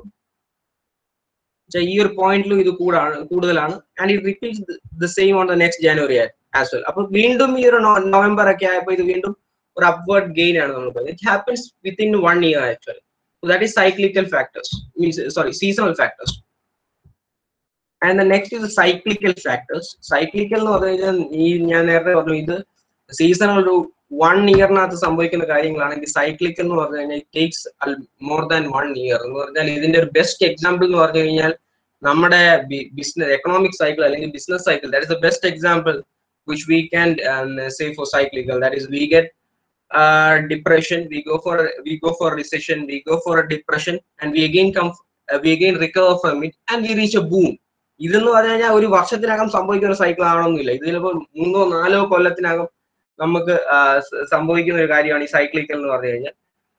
ഈ ഒരു പോയിന്റിലും ഇത് കൂടാണ് കൂടുതലാണ് and it repeats the same on the next January as well അപ്പൊ വീണ്ടും ഈ ഒരു നവംബർ ഒക്കെ ആയപ്പോൾ ഇത് വീണ്ടും ഒരു അപ്വേർഡ് ഗെയിൻ ആണ് നമ്മൾ പറയുന്നത് it happens within one year actually So that is cyclical factors, means sorry, seasonal factors. And the next is the cyclical factors. Cyclical എന്ന് പറഞ്ഞു കഴിഞ്ഞാൽ ഈ ഞാൻ നേരത്തെ പറഞ്ഞു ഇത് സീസണൽ ഒരു വൺ ഇയറിനകത്ത് സംഭവിക്കുന്ന കാര്യങ്ങളാണെങ്കിൽ സൈക്ലിക്കൽ എന്ന് പറഞ്ഞു കഴിഞ്ഞാൽ it takes more than one year എന്ന് പറഞ്ഞാൽ ഇതിന്റെ ഒരു ബെസ്റ്റ് എക്സാമ്പിൾ എന്ന് പറഞ്ഞു കഴിഞ്ഞാൽ നമ്മുടെ ബിസിനസ് എക്കണോമിക് സൈക്കിൾ അല്ലെങ്കിൽ business cycle that is the best example which we can say for cyclical that is we get uh, depression we go for we go for recession we go for a depression and we again come uh, we again recover from it and we reach a boom ഇതെന്ന് പറഞ്ഞു കഴിഞ്ഞാൽ ഒരു വർഷത്തിനകം സംഭവിക്കുന്ന ഒരു cycle ആവണമെന്നില്ല ഇത് ചിലപ്പോൾ മൂന്നോ നാലോ കൊല്ലത്തിനകം നമുക്ക് സംഭവിക്കുന്ന ഒരു കാര്യമാണ് ഈ സൈക്ലിക്കൽ എന്ന് പറഞ്ഞു കഴിഞ്ഞാൽ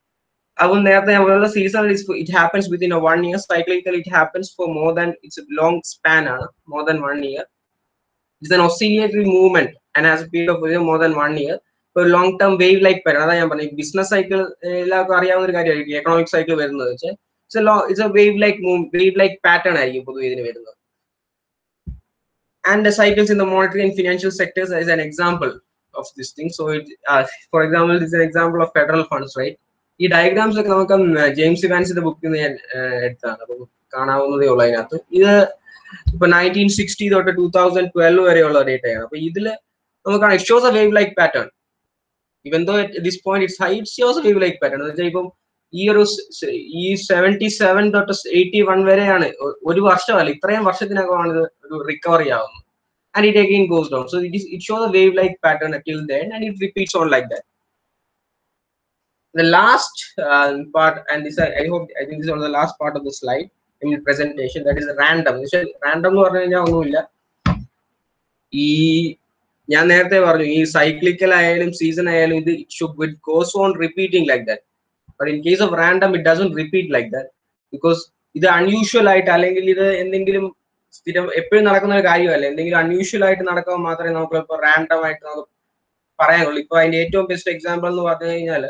അതും നേരത്തെ നമ്മളുള്ള season it happens within a one year cyclical it happens for more than it's long span ആണ് more than one year it's an oscillatory movement and has period of more than one year ഒരു long term wave like pattern അതാ ഞാൻ പറഞ്ഞത് business cycle എല്ലാവർക്കും അറിയാവുന്ന ഒരു കാര്യമായിരിക്കും economic cycle വരുന്നത് വെച്ചാൽ it's a it's a wave like wave like pattern ആയിരിക്കും പൊതുവെ ഇതിന് വരുന്നത് and the cycles in the monetary and financial sectors is an example of this thing. So, it, uh, for example, this is an example of federal funds, right? ഈ diagrams ഒക്കെ നമുക്ക് James ഇവാൻസിന്റെ ബുക്കിൽ നിന്ന് ഞാൻ എടുത്താണ് അപ്പം കാണാവുന്നതേ ഉള്ളൂ അതിനകത്ത് ഇത് ഇപ്പൊ നയൻറ്റീൻ സിക്സ്റ്റി തൊട്ട് ടൂ തൗസൻഡ് ട്വൽവ് വരെയുള്ള ഡേറ്റയാണ് അപ്പൊ ഇതില് നമുക്ക് it shows a wave like pattern even though this point it's high it shows wave like pattern എന്ന് വെച്ചാൽ ഇപ്പം ഈ ഒരു ഈ സെവൻറ്റി സെവൻ തൊട്ട് എയ്റ്റി വൺ വരെയാണ് ഒരു വർഷമല്ല ഇത്രയും വർഷത്തിനകമാണ് ഇത് ഒരു റിക്കവറി ആവുന്നത് and it again goes down so it it show the wave like pattern till then and it repeats on like that the last uh, part and this I, I hope i think this is one of the last part of the slide in the presentation that is random random എന്ന് പറഞ്ഞു കഴിഞ്ഞാൽ ഒന്നുമില്ല ഈ ഞാൻ നേരത്തെ പറഞ്ഞു ഈ cyclical ആയാലും സീസൺ ആയാലും ഇത് it goes on repeating like that but in case of random it doesn't repeat like that because ഇത് അൺയൂഷ്വൽ ആയിട്ട് അല്ലെങ്കിൽ ഇത് എന്തെങ്കിലും സ്ഥിരം എപ്പോഴും നടക്കുന്ന ഒരു കാര്യമല്ല എന്തെങ്കിലും അൺയൂഷ്വൽ ആയിട്ട് നടക്കുമ്പോൾ മാത്രമേ നമുക്ക് ഇപ്പോൾ റാൻഡം ആയിട്ട് നമുക്ക് പറയാനുള്ളൂ ഇപ്പൊ അതിന്റെ ഏറ്റവും ബെസ്റ്റ് എക്സാമ്പിൾ എന്ന് പറഞ്ഞു കഴിഞ്ഞാൽ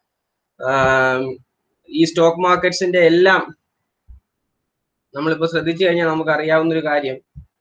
ഈ സ്റ്റോക്ക് മാർക്കറ്റ്സിന്റെ എല്ലാം നമ്മളിപ്പോ ശ്രദ്ധിച്ചു കഴിഞ്ഞാൽ നമുക്ക് അറിയാവുന്ന ഒരു കാര്യം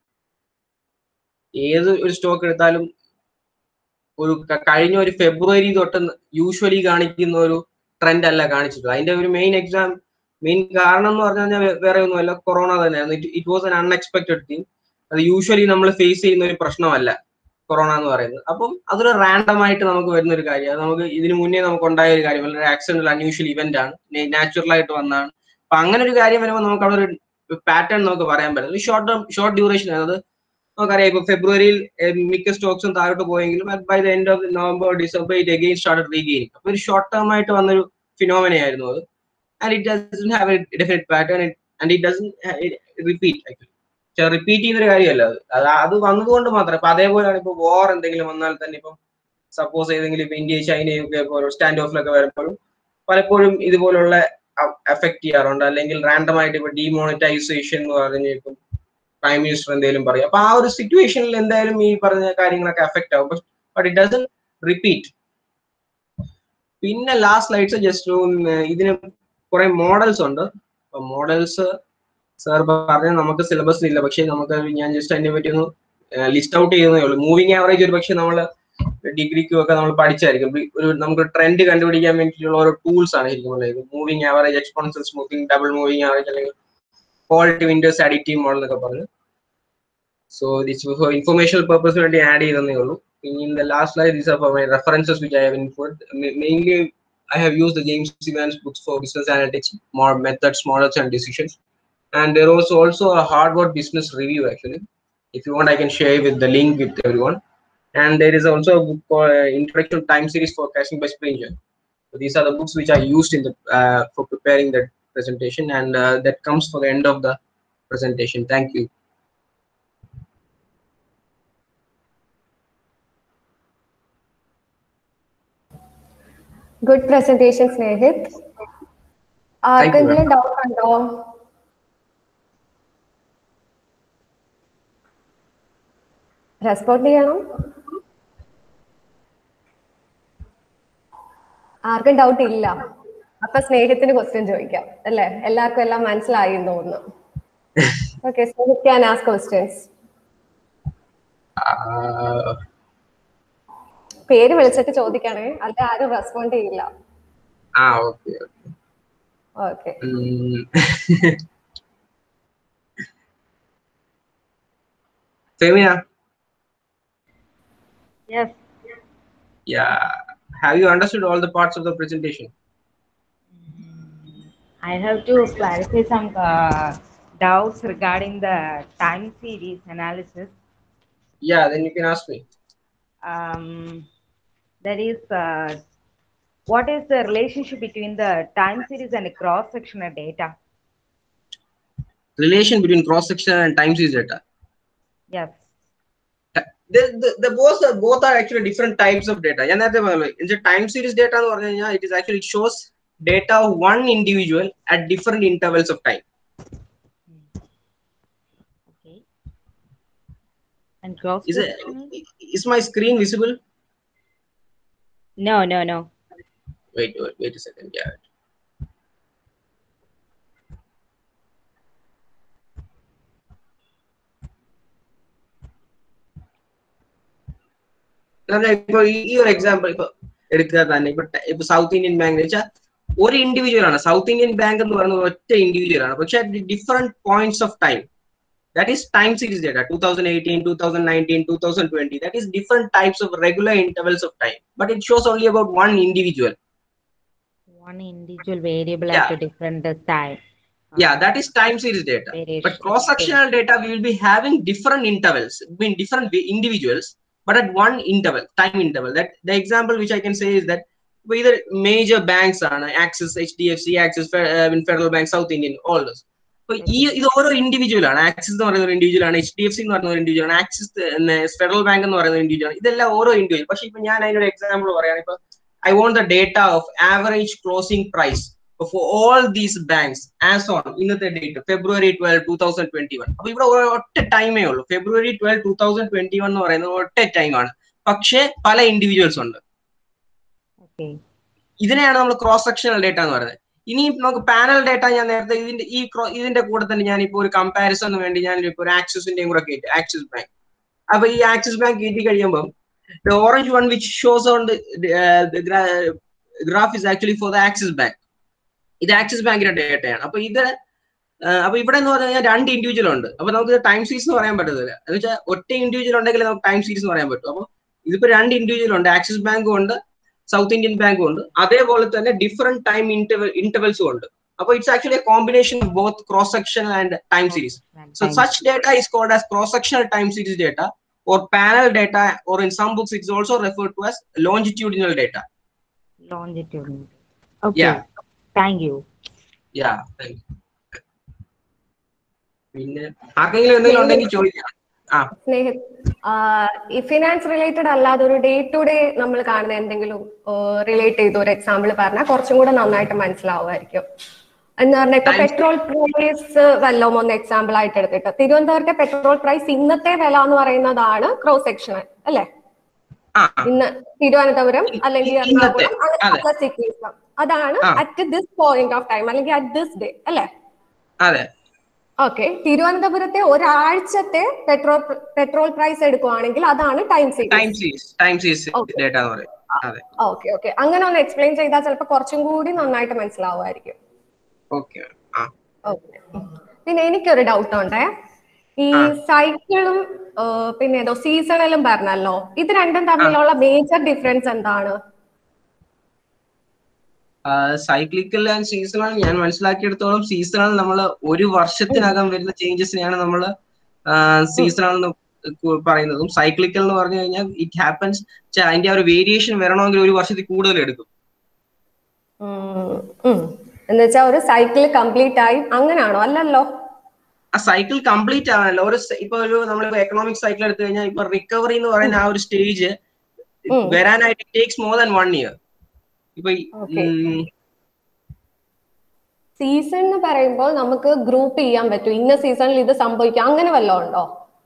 ഏത് ഒരു സ്റ്റോക്ക് എടുത്താലും ഒരു കഴിഞ്ഞ ഒരു ഫെബ്രുവരി തൊട്ട് യൂഷ്വലി കാണിക്കുന്ന ഒരു ട്രെൻഡ് അല്ല കാണിച്ചിട്ടുള്ളത് അതിന്റെ ഒരു മെയിൻ എക്സാം മെയിൻ കാരണം എന്ന് പറഞ്ഞു കഴിഞ്ഞാൽ വേറെ ഒന്നുമല്ല കൊറോണ തന്നെയായിരുന്നു it was an unexpected thing അത് യൂഷ്വലി നമ്മൾ ഫേസ് ചെയ്യുന്ന ഒരു പ്രശ്നമല്ല കൊറോണ എന്ന് പറയുന്നത് അപ്പം അതൊരു റാൻഡം ആയിട്ട് നമുക്ക് വരുന്ന ഒരു കാര്യം അത് നമുക്ക് ഇതിനു മുന്നേ നമുക്ക് ഉണ്ടായ ഒരു കാര്യം വളരെ ആക്സിഡന്റൽ അൺയൂഷ്വൽ ഇവന്റ് ആണ് നാച്ചുറൽ ആയിട്ട് വന്നതാണ് അപ്പൊ അങ്ങനെ ഒരു കാര്യം വരുമ്പോൾ നമുക്ക് അവിടെ ഒരു പാറ്റേൺ നമുക്ക് പറയാൻ പറ്റും ഷോർട്ട് ടേം ഷോർട്ട് ഡ്യൂറേഷൻ അത് നമുക്കറിയാം ഇപ്പൊ ഫെബ്രുവരിയിൽ മിക്ക സ്റ്റോക്സും താഴോട്ട് പോയെങ്കിലും by the end of November December it again start regaining അപ്പൊ ഒരു ഷോർട്ട് ടേം ആയിട്ട് വന്നൊരു ഫിനോമിനയായിരുന്നു അത് and it doesn't have a definite pattern and it doesn't repeat actually പക്ഷെ റിപ്പീറ്റ് ചെയ്യുന്ന ഒരു കാര്യമല്ല അത് അത് വന്നതുകൊണ്ട് മാത്രം ഇപ്പൊ അതേപോലെയാണ് ഇപ്പൊ വാർ എന്തെങ്കിലും വന്നാൽ തന്നെ ഇപ്പം സപ്പോസ് ഏതെങ്കിലും ഇപ്പൊ ഇന്ത്യ ചൈനയും ഒക്കെ സ്റ്റാൻഡ് ഓഫിലൊക്കെ വരുമ്പോഴും പലപ്പോഴും ഇതുപോലുള്ള എഫക്ട് ചെയ്യാറുണ്ട് അല്ലെങ്കിൽ റാൻഡം ആയിട്ട് ഇപ്പൊ ഡിമോണിറ്റൈസേഷൻ എന്ന് പറഞ്ഞ് ഇപ്പം പ്രൈം മിനിസ്റ്റർ എന്തെങ്കിലും പറയും അപ്പൊ ആ ഒരു സിറ്റുവേഷനിൽ എന്തായാലും ഈ പറഞ്ഞ കാര്യങ്ങളൊക്കെ എഫക്ട് ആവും ബട്ട് ഇറ്റ് ഡസൻ റിപ്പീറ്റ് പിന്നെ ലാസ്റ്റ് സ്ലൈഡ്സ് ജസ്റ്റ് ഇതിന് കുറെ മോഡൽസ് ഉണ്ട് അപ്പൊ മോഡൽസ് സാർ പറഞ്ഞ നമുക്ക് സിലബസ് ഇല്ല പക്ഷെ നമുക്ക് ഞാൻ ജസ്റ്റ് അതിനെ പറ്റി ഒന്ന് ലിസ്റ്റ് ഔട്ട് ചെയ്യുന്നേ ഉള്ളൂ മൂവിങ് ആവറേജ് ഒരു പക്ഷെ നമ്മൾ ഡിഗ്രിക്കും ഒക്കെ നമ്മൾ പഠിച്ചായിരിക്കും ഒരു നമുക്ക് ട്രെൻഡ് കണ്ടുപിടിക്കാൻ വേണ്ടിയിട്ടുള്ള ഓരോ ടൂൾസ് ആണ് ശരിക്കും പറയുന്നത് moving average exponential smoothing double moving average അല്ലെങ്കിൽ ക്വാളിറ്റി വിൻഡോസ് അഡിറ്റീവ് മോഡൽ എന്നൊക്കെ പറഞ്ഞു so this for informational purpose വേണ്ടി ആഡ് ചെയ്തേ ഉള്ളൂ in the last slide these are for my references which i have input mainly i have used the james evans books for business analytics more methods models and decisions and there was also a harvard business review actually if you want i can share with the link with everyone and there is also a book called uh, introduction to time series forecasting by springer so these are the books which i used in the uh, for preparing that presentation and uh, that comes for the end of the presentation thank you good presentation Snehith ആർക്കെങ്കിലും doubt ഉണ്ടോ respond ചെയ്യണം ആർക്കും doubt ഇല്ല അപ്പൊ സ്നേഹത്തിന് question ചോദിക്കാം അല്ലേ എല്ലാവർക്കും എല്ലാം മനസ്സിലായി എന്ന് തോന്നുന്നു okay Snehith can ask questions പേര് വിളിച്ചിട്ട് ചോദിക്കണേ അല്ല ആരും റെസ്പോണ്ട് ചെയ്യില്ല ആ okay okay Femina, Yes, yeah. Have you understood all the parts of the presentation? I have to clarify some uh, doubts regarding the time series analysis. Yeah, then you can ask me. Um, that is, uh, what is the relationship between the time series and cross-sectional data? Relation between cross section and time series data. Yes. The, the, the both are, both are actually different types of data. ഞാൻ നേരത്തെ പറഞ്ഞല്ലോ time series data എന്ന് പറഞ്ഞു കഴിഞ്ഞാൽ it is actually it shows data of one individual at different intervals of time. Okay. And cross Is it is my screen visible? No, no, no. Wait, wait, wait a second. Yeah. കാരണം ഇപ്പൊ ഈ- ഈ ഒരു example ഇപ്പൊ എടുക്കുക തന്നെ ഇപ്പൊ ട- ഇപ്പൊ സൗത്ത് ഇന്ത്യൻ ബാങ്ക് വെച്ചാൽ ഒരു ഇൻഡിവിജ്വൽ ആണ് സൗത്ത് ഇന്ത്യൻ ബാങ്ക് എന്ന് പറയുന്നത് ഒറ്റ ഇൻഡിവിജ്വൽ ആണ് പക്ഷെ different points of time that is time series data two thousand eighteen two thousand nineteen two thousand twenty that is different types of regular intervals of time but it shows only about one individual One individual variable Yeah. at a different uh, time. Yeah, that is time series data. Variation. But cross-sectional data, we will be having different intervals, I mean different vi- individuals, but at one interval, time interval. That the example which I can say is that either major banks are Axis, HDFC, Axis, Fe- uh, Federal Bank, South Indian, all those. അപ്പൊ ഈ ഇത് ഓരോ individual ആണ് axis എന്ന് പറയുന്ന ഒരു individual ആണ് H D F C എന്ന് പറയുന്ന ഒരു ഇൻഡിവിജ്വൽ ആണ് ആക്സിസ് ഫെഡറൽ ബാങ്ക് എന്ന് പറയുന്ന ഇൻഡിവിജ്വൽ ആണ് ഇതെല്ലാം ഓരോ ഇൻഡിവിജ്വൽ പക്ഷെ ഇപ്പൊ ഞാൻ അതിനൊരു എക്സാമ്പിൾ പറയാണ് ഇപ്പൊ I want the data of average closing price for all these banks as on ഇന്നത്തെ date February twelve two thousand twenty one അപ്പൊ ഇവിടെ ഒരു ഒറ്റ ടൈമേ ഉള്ളൂ February twelve two thousand twenty one എന്ന് പറയുന്നത് ഒറ്റ ടൈമാണ് പക്ഷേ പല ഇൻഡിവിജ്വൽസ് ഉണ്ട് Okay. ഇതിനെയാണ് നമ്മൾ ക്രോസ് സെക്ഷണൽ ഡേറ്റ എന്ന് പറയുന്നത് ഇനി നമുക്ക് പാനൽ ഡേറ്റ ഞാൻ നേരത്തെ ഇതിന്റെ ഈ cro- ഇതിന്റെ കൂടെ തന്നെ ഞാൻ ഇപ്പോൾ ഒരു കമ്പാരിസണിന് വേണ്ടി ഞാൻ ഇപ്പോൾ ഒരു ആക്സിസിന്റെയും കൂടെ കയറ്റി ആക്സിസ് ബാങ്ക് അപ്പൊ ഈ ആക്സിസ് ബാങ്ക് കയറ്റി കഴിയുമ്പോൾ the orange one which shows on the, uh, the gra- graph is actually for the Axis Bank ഇത് ആക്സിസ് ബാങ്കിന്റെ ഡേറ്റയാണ് അപ്പൊ ഇത് ആ, അപ്പൊ ഇവിടെ എന്ന് പറഞ്ഞു കഴിഞ്ഞാൽ രണ്ട് ഇൻഡിവിജ്വൽ ഉണ്ട് അപ്പൊ നമുക്ക് ടൈം സീരീസ് എന്ന് പറയാൻ പറ്റത്തില്ല എന്ന് വെച്ചാൽ ഒറ്റ ഇൻഡിവിജ്വൽ ഉണ്ടെങ്കിൽ നമുക്ക് ടൈം സീരീസ് എന്ന് പറയാൻ പറ്റും അപ്പൊ ഇതിപ്പോ രണ്ട് ഇൻഡിവിജ്വൽ ഉണ്ട് ആക്സിസ് ബാങ്കും ഉണ്ട് സൗത്ത് ഇന്ത്യൻ ബാങ്കും ഉണ്ട് അതേപോലെ തന്നെ ഡിഫറെന്റ് ടൈം ഇന്റർവൽ ഇന്റർവൽസും ഉണ്ട് അപ്പൊ it's actually a combination of both cross section and time series And So time. such data is called as cross-sectional time series data or panel data, or in some books it's also referred to as longitudinal data. longitudinal. Okay. Yeah. Thank you. Yeah. Thank you. പിന്നെ ആർക്കെങ്കിലും എന്തെങ്കിലും ഉണ്ടെങ്കിൽ ചോദിക്കാം ആ സ്നേഹ ഈ finance related അല്ലാതെ ഒരു day to day നമ്മൾ കാണുന്ന എന്തെങ്കിലും റിലേറ്റ് ചെയ്ത ഒരു എക്സാമ്പിൾ പറഞ്ഞാൽ കുറച്ചും കൂടെ നന്നായിട്ട് മനസ്സിലാവുമായിരിക്കും എന്ന് പറഞ്ഞാൽ ഇപ്പൊ Times- പെട്രോൾ പ്രൈസ് വല്ലതും ഒന്ന് എക്സാമ്പിൾ ആയിട്ട് എടുത്തിട്ട് തിരുവനന്തപുരത്തെ പെട്രോൾ പ്രൈസ് ഇന്നത്തെ വില എന്ന് പറയുന്നതാണ് ക്രോസ് സെക്ഷണൽ അല്ലെ ആ ഇന്ന് തിരുവനന്തപുരം അല്ലെങ്കിൽ ഇന്നത്തെ, എറണാകുളം അങ്ങനെ അതെ. പല cities ഉം. അതാണ് ആ. At this point of time അല്ലെങ്കിൽ അറ്റ് ദിസ് ഡേ അല്ലെ അതെ ഓക്കെ തിരുവനന്തപുരത്തെ ഒരാഴ്ചത്തെ പെട്രോൾ പെട്രോൾ പ്രൈസ് എടുക്കുവാണെങ്കിൽ അതാണ് time time series series time series Okay. Data എന്ന് പറയും അതെ ഓക്കെ ഓക്കെ അങ്ങനെ ഒന്ന് എക്സ്പ്ലെയിൻ ചെയ്താൽ ചിലപ്പോൾ കുറച്ചും കൂടി നന്നായിട്ട് മനസ്സിലാവുമായിരിക്കും ഓക്കെ ആ ഓക്കെ പിന്നെ എനിക്കൊരു ഡൗട്ട് ഉണ്ടേ ഈ ആ. സൈക്കിളും പിന്നെ ഏതോ സീസണലും പറഞ്ഞല്ലോ ഇത് രണ്ടും തമ്മിലുള്ള മേജർ ഡിഫറൻസ് എന്താണ് സൈക്ലിക്കൽ ആൻഡ് സീസണൽ ഞാൻ മനസ്സിലാക്കിയെടുത്തോളം സീസണൽ നമ്മൾ ഒരു വർഷത്തിനകം വരുന്ന ചേഞ്ചസിനെയാണ് നമ്മൾ സീസണൽ എന്ന് കു- പറയുന്നതും സൈക്ലിക്കൽ എന്ന് പറഞ്ഞു കഴിഞ്ഞാൽ ഇറ്റ് ഹാപ്പൻസ് അതിന്റെ ആ ഒരു വേരിയേഷൻ വരണമെങ്കിൽ ഒരു വർഷത്തിൽ കൂടുതൽ എടുക്കും എന്ന് വെച്ചാൽ ഒരു സൈക്കിൾ കംപ്ലീറ്റ് ആയി അങ്ങനെയാണോ അല്ലല്ലോ ആ സൈക്കിൾ കംപ്ലീറ്റ് ആവാനല്ലോ ഒരു സ- ഇപ്പൊ ഒരു നമ്മളിപ്പോ എക്കണോമിക് സൈക്കിൾ എടുത്തു കഴിഞ്ഞാൽ ഇപ്പൊ റിക്കവറി എന്ന് പറയുന്ന ആ ഒരു സ്റ്റേജ് ഉം. വരാനായിട്ട് takes more than one year ഇപ്പൊ ഈ- Okay. ഉം, സീസൺ എന്ന് പറയുമ്പോൾ നമുക്ക് ഗ്രൂപ്പ് ചെയ്യാൻ പറ്റും ഇന്ന സീസണിൽ ഇത് സംഭവിക്കാം അങ്ങനെ വല്ലതും ഉണ്ടോ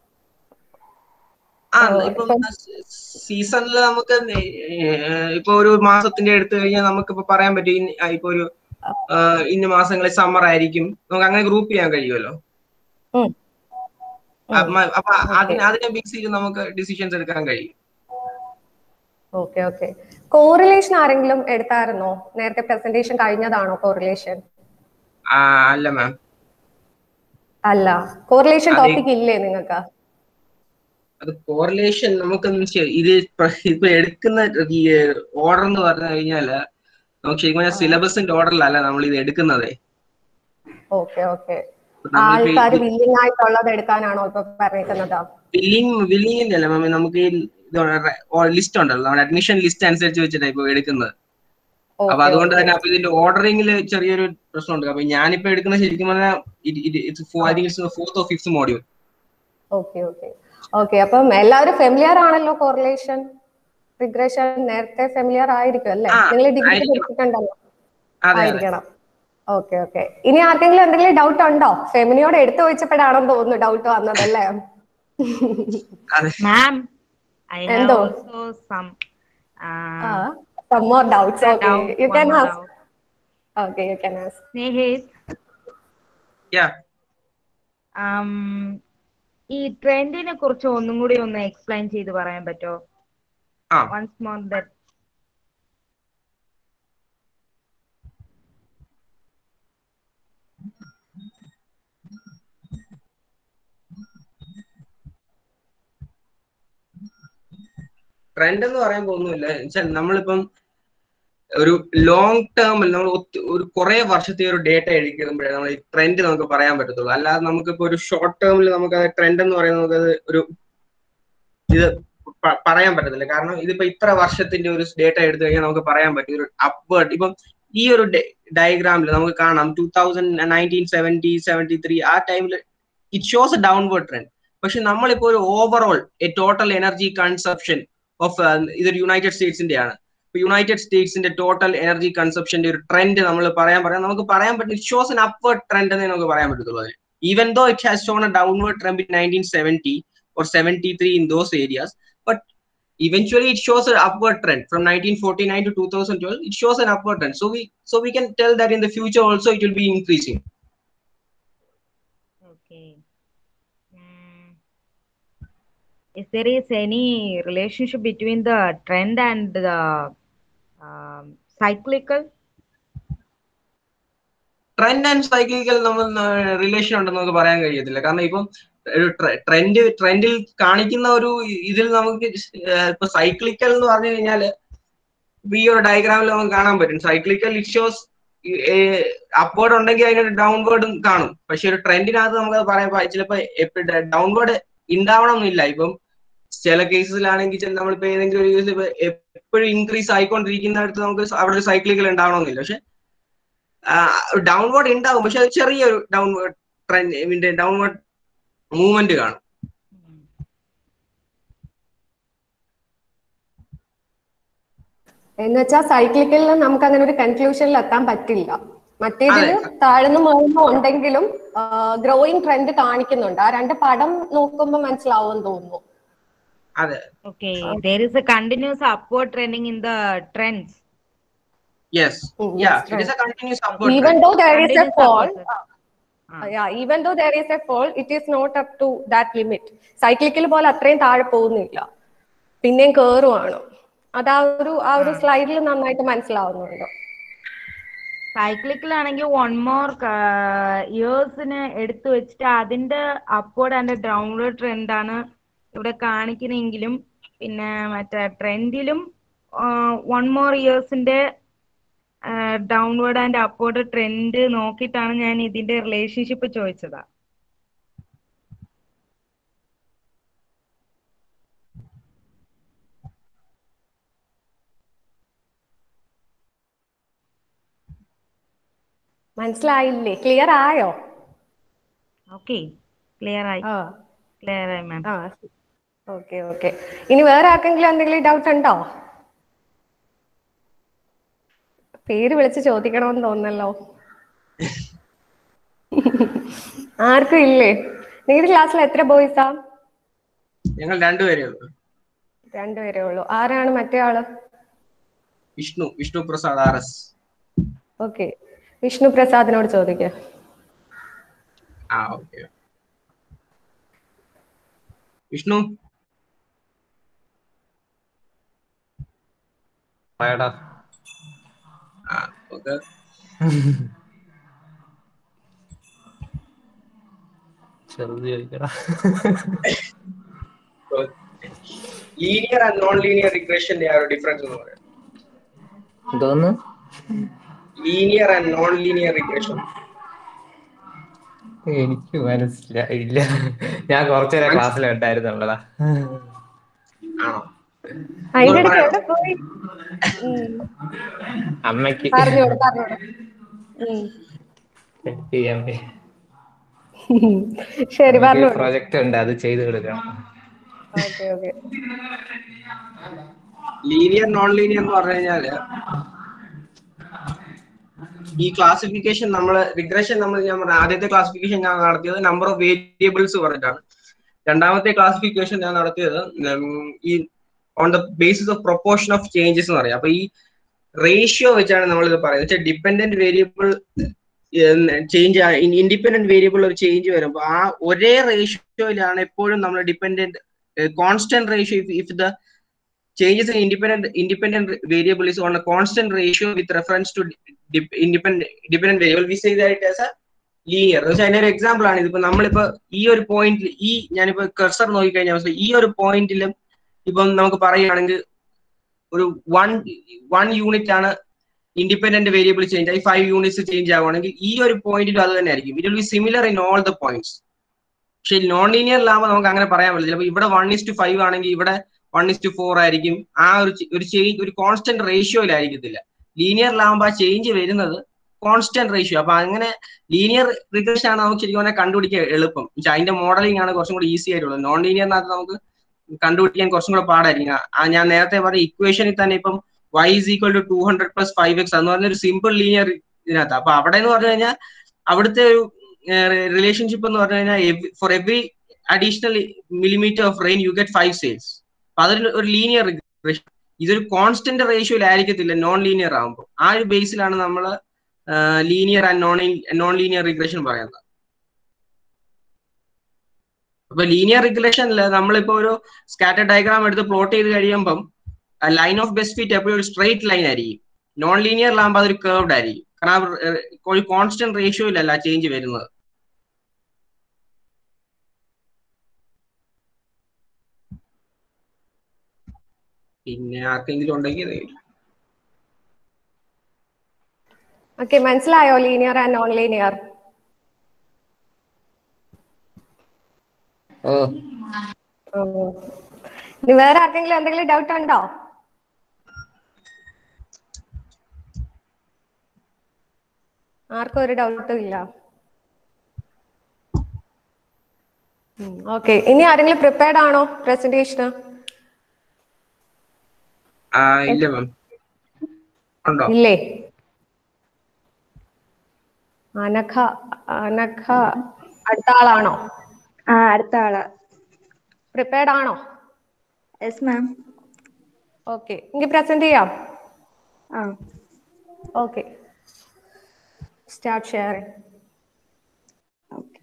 ആ ഓ, ഇപ്പൊ ഇപ്പം- സീസണിൽ നമുക്ക് ഏർ ഇപ്പൊ ഒരു മാസത്തിന്റെ എടുത്തു കഴിഞ്ഞാൽ നമുക്ക് ഇപ്പൊ പറയാൻ പറ്റും ഇന്ന- ആ, ഇപ്പൊ ഒരു ആ, ഇന്ന മാസങ്ങളിൽ സമ്മർ ആയിരിക്കും നമുക്ക് അങ്ങനെ ഗ്രൂപ്പ് ചെയ്യാൻ കഴിയുമല്ലോ ഉം. അപ്പ- അപ്പൊ അതിന് അതിനെ ബേസ് ചെയ്ത് നമുക്ക് ഡിസിഷൻസ് എടുക്കാൻ കഴിയും ഓക്കെ ഓക്കെ കോറിലേഷൻ ആരെങ്കിലും എടുത്തായിരുന്നോ നേരത്തെ പ്രസന്റേഷൻ കഴിഞ്ഞതാണോ കോറിലേഷൻ ആ, അല്ല മാം അല്ല കോറിലേഷൻ അതെ. ടോപ്പിക് ഇല്ലേ നിങ്ങൾക്ക് അത് കോറിലേഷൻ നമുക്ക് ഇത് ഇപ്പൊ ഇപ്പൊ എടുക്കുന്ന ഓർഡർ എന്ന് പറഞ്ഞു കഴിഞ്ഞാല് നമുക്ക് ശരിക്കും പറഞ്ഞാൽ സിലബസിന്റെ ഓർഡറിലല്ല നമ്മൾ ഇത് എടുക്കുന്നത് ഓക്കെ ഓക്കെ ആൾക്കാർ വില്ലിംഗ് ആയിട്ടുള്ളത് എടുക്കാനാണോ ഇപ്പൊ പറഞ്ഞേക്കുന്നത് ബില്ലിംഗ് ബില്ലിംഗിന്റെ അല്ല മാം നമുക്ക് ഈ ലിസ്റ്റ് ഉണ്ടല്ലോ നമ്മുടെ അഡ്മിഷൻ ലിസ്റ്റ് അനുസരിച്ച് വെച്ചിട്ടാണ് ഇപ്പൊ എടുക്കുന്നത് അപ്പൊ അതുകൊണ്ട് തന്നെ അപ്പൊ ഇതിന്റെ ഓർഡറിംഗിൽ ചെറിയൊരു പ്രശ്നമുണ്ട് അപ്പൊ ഞാനിപ്പോ എടുക്കുന്ന ശരിക്കും പറഞ്ഞാൽ fourth of fifth module okay okay okay അപ്പം എല്ലാവരും ഫെമിലിയർ ആണല്ലോ കോറിലേഷൻ റിഗ്രഷൻ നേരത്തെ ഫെമിലിയർ ആയിരിക്കും അല്ലേ ആ, നിങ്ങൾ ഡിഗ്രി ആയിരിക്കും. പഠിച്ചിട്ടുണ്ടല്ലോ അതെ ആയിരിക്കണം ഓക്കെ ഓക്കെ ഇനി ആർക്കെങ്കിലും എന്തെങ്കിലും ഡൗട്ട് ഉണ്ടോ ഫെമിനിയോട് എടുത്തു വെച്ചപ്പോഴാണെന്ന് തോന്നുന്നു ഡൗട്ട് വന്നതല്ലേ അതെ Ma'am, I have Endo. also some uh, some more doubts okay doubt, you one can more ask doubt. Okay you can ask Snehesh, yeah um, ഈ ട്രെൻഡിനെ കുറിച്ച് ഒന്നും കൂടി ഒന്ന് എക്സ്പ്ലെയിൻ ചെയ്ത് പറയാൻ പറ്റുമോ ആ വൺസ് മോർ ദറ്റ് ട്രെൻഡ് എന്ന് പറയുമ്പോൾ ഒന്നുമില്ല വെച്ചാൽ നമ്മളിപ്പം ഒരു ലോങ് ടേമിൽ നമ്മൾ ഒത്തി- ഒരു കുറെ വർഷത്തെ ഒരു ഡേറ്റ എടുക്കുമ്പോഴേ നമ്മൾ ഈ ട്രെൻഡ് നമുക്ക് പറയാൻ പറ്റത്തുള്ളൂ അല്ലാതെ നമുക്കിപ്പോ ഒരു ഷോർട്ട് ടേമിൽ നമുക്ക് ട്രെൻഡ് എന്ന് പറയുന്നത് നമുക്കത് ഒരു ഇത് പ- പറയാൻ പറ്റത്തില്ല കാരണം ഇതിപ്പോ ഇത്ര വർഷത്തിന്റെ ഒരു ഡേറ്റ എടുത്തു കഴിഞ്ഞാൽ നമുക്ക് പറയാൻ പറ്റും ഒരു അപ്വേർഡ് ഇപ്പം ഈ ഒരു ഡയഗ്രാമിൽ നമുക്ക് കാണാം two thousand nineteen seventy seventy three ആ ടൈമിൽ it shows a downward trend പക്ഷെ നമ്മളിപ്പോ ഒരു overall a total energy consumption of ഇതൊരു യുണൈറ്റഡ് സ്റ്റേറ്റ്സിന്റെ ആണ് ഇപ്പൊ യുണൈറ്റഡ് സ്റ്റേറ്റ്സിന്റെ ടോട്ടൽ എനർജി കൺസപ്ഷന്റെ ഒരു ട്രെൻഡ് നമ്മൾ പറയാൻ പറയാം നമുക്ക് പറയാൻ പറ്റും it shows an upward trend എന്നേ നമുക്ക് പറയാൻ പറ്റത്തുള്ളൂ അതിന് even though it has shown a downward trend in nineteen seventy or 73 in those areas but eventually it shows an upward trend from 1949 to 2012 it shows an upward trend so we so we can tell that in the future also it will be increasing Okay. Mm. If there is any relationship between the trend and the um, cyclical? Trend and cyclical നമ്മൾ relation ഉണ്ടെന്ന് നമുക്ക് പറയാൻ കഴിയത്തില്ല കാരണം ഇപ്പം ഒരു trend ട്രെൻഡിൽ കാണിക്കുന്ന ഒരു ഇതിൽ നമുക്ക് ഇപ്പൊ സൈക്ലിക്കൽ എന്ന് പറഞ്ഞു കഴിഞ്ഞാല് ഈ ഒരു ഡയഗ്രാമിൽ നമുക്ക് കാണാൻ പറ്റും സൈക്ലിക്കൽ ഇറ്റ് ഷോസ് അപ്വേർഡ് ഉണ്ടെങ്കിൽ അതിന് ഡൗൺവേർഡും കാണും പക്ഷെ ഒരു ട്രെൻഡിനകത്ത് നമുക്ക് പറയാൻ ചിലപ്പോ ഡൗൺവേർഡ് ഉണ്ടാവണം എന്നില്ല ഇപ്പം ചില കേസിലാണെങ്കിൽ നമ്മളിപ്പോ ഏതെങ്കിലും ഒരു കേസിൽ എപ്പോഴും ഇൻക്രീസ് ആയിക്കൊണ്ടിരിക്കുന്നിടത്ത് നമുക്ക് അവിടെ ഒരു സൈക്ലിക്കൽ ഉണ്ടാവണമെന്നില്ല പക്ഷെ ഡൗൺവേർഡ് ഉണ്ടാവും പക്ഷെ അത് ചെറിയൊരു ഡൗൺവേർഡ് ട്രെൻഡ് ഡൗൺവേർഡ് മൂവ്മെന്റ് കാണും എന്ന് വെച്ചാൽ സൈക്ലിക്കലിൽ നമുക്ക് അങ്ങനെ ഒരു കൺക്ലൂഷനിൽ എത്താൻ പറ്റില്ല മറ്റേതിൽ അതെ. താഴ്ന്നു മുകളിലും ഉണ്ടെങ്കിലും ഗ്രോയിങ് ട്രെൻഡ് കാണിക്കുന്നുണ്ട് ആ രണ്ട് പടം നോക്കുമ്പോൾ മനസ്സിലാവും തോന്നുന്നു അതെ Okay, there is a continuous upward trending in the trends. Yes Mm, yeah yes, it is a continuous even upward though there is a Continuous fall upward. Ah. yeah even though there is a fall it is not up to that limit cyclical പോലെ അത്രയും താഴെ പോകുന്നില്ല പിന്നെയും കേറുവാണ് അത് ആ ഒരു ആ ഒരു സ്ലൈഡിൽ നന്നായിട്ട് മനസ്സിലാവുന്നുണ്ട് സൈക്ലിക്കൽ ആണെങ്കിൽ വൺ മോർ ഇയേഴ്സിന് എടുത്തു വെച്ചിട്ട് അതിന്റെ അപ്വേർഡ് ആൻഡ് ഡൗൺവേർഡ് ട്രെൻഡ് ആണ് ഇവിടെ കാണിക്കുന്നെങ്കിലും പിന്നെ മറ്റേ ട്രെൻഡിലും വൺ മോർ ഇയേഴ്സിന്റെ ഡൗൺവേർഡ് ആൻഡ് അപ്വേർഡ് ട്രെൻഡ് നോക്കിയിട്ടാണ് ഞാൻ ഇതിന്റെ റിലേഷൻഷിപ്പ് ചോദിച്ചത് മനസ്സിലായില്ലേ ക്ലിയർ ആയോ ഓക്കെ ക്ലിയർ ആയി ആ ക്ലിയർ ആയി മാം ആ ഓക്കെ ഓക്കെ ഇനി വേറെ ആർക്കെങ്കിലും എന്തെങ്കിലും ഡൗട്ട് ഉണ്ടോ പേര് വിളിച്ച് ചോദിക്കണമെന്ന് തോന്നല്ലോ ആർക്കും ഇല്ലേ നിങ്ങളുടെ ക്ലാസ്സിൽ എത്ര ബോയ്സാ ഞങ്ങൾ രണ്ടുപേരേ ഉള്ളൂ രണ്ടുപേരേ ഉള്ളൂ ആരാണ് മറ്റേ ആള് Vishnu Vishnu Prasad R S okay Vishnu പ്രസാദിനോട് ചോദിക്കുക ആ ഓക്കെ വിഷ്ണു പറയടാ ആ ഓക്കെ ചെറുത് ചോദിക്കടാ ലീനിയർ ആൻഡ് നോൺ ലീനിയർ റിഗ്രഷന്റെ ആ ഒരു ഡിഫറൻസ് എന്ന് പറയാം എന്തോന്ന് linear and non linear regression എനിക്ക് മനസ്സിലായില്ല ഞാൻ കുറച്ചേരം ക്ലാസ്സിൽ ഉണ്ടായിരുന്നുള്ളതാ ആണോ അതിന്റെ ഇടയ്ക്ക് എവിടെ പോയി ഉം. അമ്മയ്ക്ക് പറഞ്ഞോട് പറഞ്ഞോട് ഉം. help ചെയ്യാൻ വേ- ശരി എനിക്ക് പറഞ്ഞോട് പ്രൊജക്ട് ഉണ്ട് അത് ചെയ്ത് കൊടുക്കണം okay okay linear non linear എന്ന് പറഞ്ഞു കഴിഞ്ഞാല് ഈ ക്ലാസിഫിക്കേഷൻ നമ്മൾ റിഗ്രഷൻ നമ്മൾ ഞാൻ പറഞ്ഞ ആദ്യത്തെ ക്ലാസിഫിക്കേഷൻ ഞാൻ നടത്തിയത് നമ്പർ ഓഫ് വേരിയബിൾസ് പറഞ്ഞിട്ടാണ് രണ്ടാമത്തെ ക്ലാസിഫിക്കേഷൻ ഞാൻ നടത്തിയത് ഉം, ഈ on the basis of proportion of changes എന്ന് പറയാം അപ്പൊ ഈ റേഷ്യോ വെച്ചാണ് നമ്മൾ ഇത് പറയുന്നത് വെച്ചാൽ dependent variable change independent variable ഒരു ചേഞ്ച് വരുമ്പോൾ ആ ഒരേ റേഷ്യോയിലാണ് എപ്പോഴും നമ്മൾ dependent constant ratio if the changes in independent independent variable is on a constant ratio with reference to dip, independent dependent variable we say that it as a linear എന്ന് വെച്ചാൽ അതിന്റെ ഒരു എക്സാമ്പിൾ ആണ് ഇതിപ്പോ നമ്മളിപ്പോ ഈ ഒരു പോയിന്റിൽ ഈ ഞാനിപ്പോ കർസർ നോക്കിക്കഴിഞ്ഞാൽ ഈ ഒരു പോയിന്റിലും ഇപ്പം നമുക്ക് പറയുകയാണെങ്കിൽ ഒരു വൺ വൺ യൂണിറ്റ് ആണ് ഇൻഡിപെൻഡന്റ് വേരിയബിൾ ചേഞ്ച് ആയി ഫൈവ് യൂണിറ്റ്സ് ചേഞ്ച് ആവുകയാണെങ്കിൽ ഈ ഒരു പോയിന്റിലും അത് തന്നെ ആയിരിക്കും it will be similar in all the points പക്ഷെ നോൺ ലീനിയറിലാവുമ്പോൾ നമുക്ക് അങ്ങനെ പറയാൻ പറ്റില്ല ചിലപ്പോൾ ഇവിടെ വൺ ഇസ് ടു ഫൈവ് ആണെങ്കിൽ ഇവിടെ വൺ ഇസ് ടു ഫോർ ആയിരിക്കും ആ ഒരു ചെ- ഒരു ചേഞ്ച് ഒരു കോൺസ്റ്റന്റ് റേഷ്യോയിലായിരിക്കത്തില്ല ലീനിയറിലാവുമ്പോൾ ആ ചേഞ്ച് വരുന്നത് കോൺസ്റ്റന്റ് റേഷ്യോ അപ്പൊ അങ്ങനെ ലീനിയർ റിഗ്രഷൻ ആണ് നമുക്ക് ശരിക്കും പറഞ്ഞാൽ കണ്ടുപിടിക്കാൻ എളുപ്പം പക്ഷെ അതിന്റെ മോഡലിംഗ് ആണ് കുറച്ചും കൂടി ഈസി ആയിട്ടുള്ളത് നോൺ ലീനിയറിനകത്ത് നമുക്ക് കണ്ടുപിടിക്കാൻ കുറച്ചും കൂടെ പാടായിരിക്കും ആ- ആ ഞാൻ നേരത്തെ പറഞ്ഞ ഇക്വേഷനിൽ തന്നെ ഇപ്പം y is equal to two hundred plus five x എന്ന് പറഞ്ഞ ഒരു സിമ്പിൾ ലീനിയർ ഇതിനകത്ത് അപ്പൊ അവിടെ എന്ന് പറഞ്ഞു കഴിഞ്ഞാൽ അവിടുത്തെ ഒരു റിലേഷൻഷിപ്പ് എന്ന് പറഞ്ഞു കഴിഞ്ഞാൽ for every additional millimetre of rain you get five sales അപ്പൊ അതൊരു ഒരു ലീനിയർ റിഗ്രഷൻ ഇതൊരു കോൺസ്റ്റന്റ് റേഷ്യോയിൽ ആയിരിക്കത്തില്ല നോൺ ലീനിയർ ആകുമ്പോൾ ആ ഒരു ബേസിലാണ് നമ്മൾ linear and non non linear regression പറയുന്നത് അപ്പൊ ലീനിയർ റിഗ്രഷനിൽ നമ്മളിപ്പോ ഒരു സ്കാറ്റർ ഡയഗ്രാം എടുത്ത് പ്ലോട്ട് ചെയ്ത് കഴിയുമ്പം ലൈൻ ഓഫ് ബെസ്റ്റ് ഫിറ്റ് എപ്പോഴും ഒരു സ്ട്രെയിറ്റ് ലൈൻ ആയിരിക്കും നോൺ ലീനിയറിലാകുമ്പോൾ അതൊരു കേർവ്ഡ് ആയിരിക്കും കാരണം ആ ഒരു കോൺസ്റ്റന്റ് റേഷ്യോയിലല്ല ചേഞ്ച് വരുന്നത് പിന്നെ ആർക്കെങ്കിലും ഉണ്ടെങ്കിൽ ഓക്കെ മനസ്സിലായോ ലീനിയർ ആൻഡ് നോൺ ലീനിയർ ഓ ഇനി വേറെ ആർക്കെങ്കിലും എന്തെങ്കിലും ഡൗട്ട് ഉണ്ടോ ആർക്കും ഒരു ഡൗട്ടും ഇല്ല ഓക്കെ ഇനി ആരെങ്കിലും പ്രിപ്പയർഡ് ആണോ പ്രസന്റേഷന് ആ ഇല്ല മാം ഉണ്ടോ ഇല്ലേ അനഘ അനഘ അടുത്ത ആളാണോ ആ അടുത്ത ആളാ പ്രിപ്പയർഡ് ആണോ യെസ് മാം ഓക്കെ എങ്കിൽ പ്രസന്റ് ചെയ്യാം ആ okay start sharing okay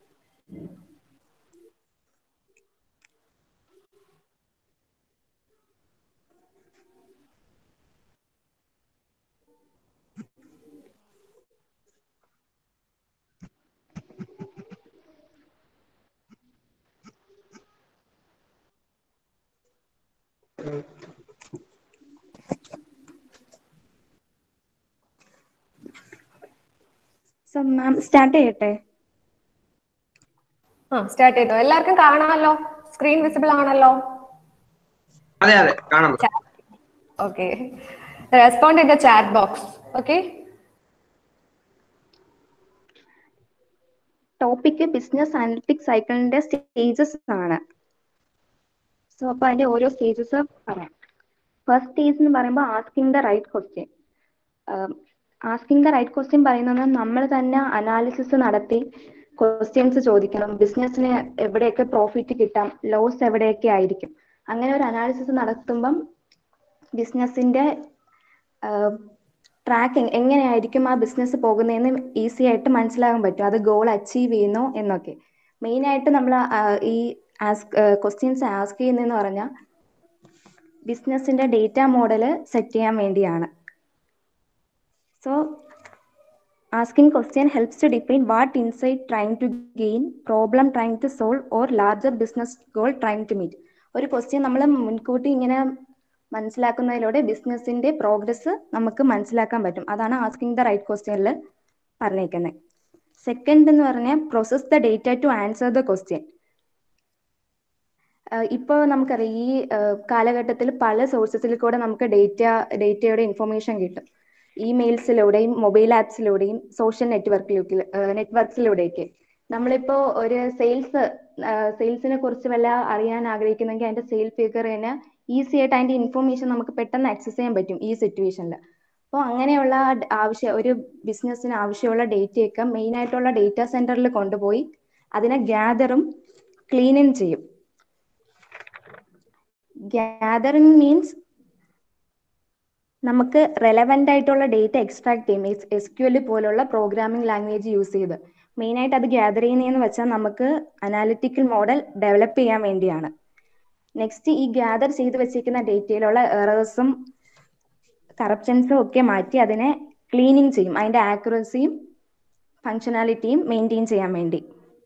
so ma'am start ചെയ്യട്ടെ ആ സ്റ്റാർട്ട് ചെയ്തു എല്ലാവർക്കും കാണാമല്ലോ സ്ക്രീൻ വിസിബിൾ ആണല്ലോ അതെ അതെ കാണാം ma'am. Okay respond in the chat box okay topic business analytic സൈക്കിളിന്റെ സ്റ്റേജസ് ആണ് സോ അപ്പൊ അതിന്റെ ഓരോ സ്റ്റേജസ് പറയാം ഫസ്റ്റ് സ്റ്റേജ് എന്ന് പറയുമ്പോൾ asking the right question asking the right question പറയുന്നത് നമ്മൾ തന്നെ അനാലിസിസ് നടത്തി ക്വസ്റ്റ്യൻസ് ചോദിക്കണം ബിസിനസ്സിന് എവിടെയൊക്കെ പ്രോഫിറ്റ് കിട്ടാം ലോസ് എവിടെയൊക്കെ ആയിരിക്കും അങ്ങനെ ഒരു അനാലിസിസ് നടത്തുമ്പം ബിസിനസിന്റെ ട്രാക്ക് എങ്ങനെയായിരിക്കും ആ ബിസിനസ് പോകുന്നതെന്ന് ഈസി ആയിട്ട് മനസ്സിലാകാൻ പറ്റും അത് ഗോൾ അച്ചീവ് ചെയ്യുന്നോ എന്നൊക്കെ മെയിൻ ആയിട്ട് നമ്മൾ ഈ ക്വസ്റ്റ്യൻസ് ആസ്ക് ചെയ്യുന്നതെന്ന് പറഞ്ഞാൽ ബിസിനസിന്റെ ഡേറ്റ മോഡൽ സെറ്റ് ചെയ്യാൻ വേണ്ടിയാണ് so asking question helps to define what insight trying to gain problem trying to solve or larger business goal trying to meet ഒരു ക്വസ്റ്റ്യൻ നമ്മൾ മുൻകൂട്ടി ഇങ്ങനെ മനസ്സിലാക്കുന്നതിലൂടെ ബിസിനസിന്റെ പ്രോഗ്രസ് നമുക്ക് മനസ്സിലാക്കാൻ പറ്റും അതാണ് ആസ്കിങ് ദ റൈറ്റ് ക്വസ്റ്റ്യനിൽ പറഞ്ഞേക്കുന്നത് സെക്കൻഡ് എന്ന് പറഞ്ഞാൽ process the data to answer the question ഇപ്പോൾ നമുക്കറിയാം ഈ കാലഘട്ടത്തിൽ പല സോഴ്സസിൽ കൂടെ നമുക്ക് ഡേറ്റ ഡേറ്റയുടെ ഇൻഫർമേഷൻ കിട്ടും ഇമെയിൽസിലൂടെയും മൊബൈൽ ആപ്സിലൂടെയും സോഷ്യൽ നെറ്റ്വർക്കിലൂടെ നെറ്റ്വർക്സിലൂടെയൊക്കെ നമ്മളിപ്പോ ഒരു സെയിൽസ് സെയിൽസിനെ കുറിച്ച് വല്ല അറിയാൻ ആഗ്രഹിക്കുന്നെങ്കിൽ അതിന്റെ സെയിൽ ഫിഗറിന് ഈസി ആയിട്ട് അതിന്റെ ഇൻഫർമേഷൻ നമുക്ക് പെട്ടെന്ന് ആക്സസ് ചെയ്യാൻ പറ്റും ഈ സിറ്റുവേഷനിൽ അപ്പോൾ അങ്ങനെയുള്ള ഡ- ആവശ്യ ഒരു ബിസിനസ്സിന് ആവശ്യമുള്ള ഡേറ്റയൊക്കെ മെയിൻ ആയിട്ടുള്ള ഡേറ്റാ സെന്ററിൽ കൊണ്ടുപോയി അതിനെ ഗ്യാദറും ക്ലീനും ചെയ്യും ഗ്യാദറിംഗ് മീൻസ് നമുക്ക് റെലവെന്റ് ആയിട്ടുള്ള ഡേറ്റ എക്സ്ട്രാക്ട് ചെയ്യും എസ് ക്യു എൽ പോലുള്ള പ്രോഗ്രാമിംഗ് ലാംഗ്വേജ് യൂസ് ചെയ്ത് മെയിൻ ആയിട്ട് അത് ഗ്യാദർ ചെയ്യുന്നതെന്ന് വെച്ചാൽ നമുക്ക് അനാലിറ്റിക്കൽ മോഡൽ ഡെവലപ്പ് ചെയ്യാൻ വേണ്ടിയാണ് നെക്സ്റ്റ് ഈ ഗ്യാദർ ചെയ്ത് വെച്ചിരിക്കുന്ന ഡേറ്റയിലുള്ള എറേഴ്സും കറപ്ഷൻസും ഒക്കെ മാറ്റി അതിനെ ക്ലീനിങ് ചെയ്യും അതിന്റെ ആക്യുറസിയും ഫങ്ഷനാലിറ്റിയും മെയിൻറ്റെയിൻ ചെയ്യാൻ വേണ്ടി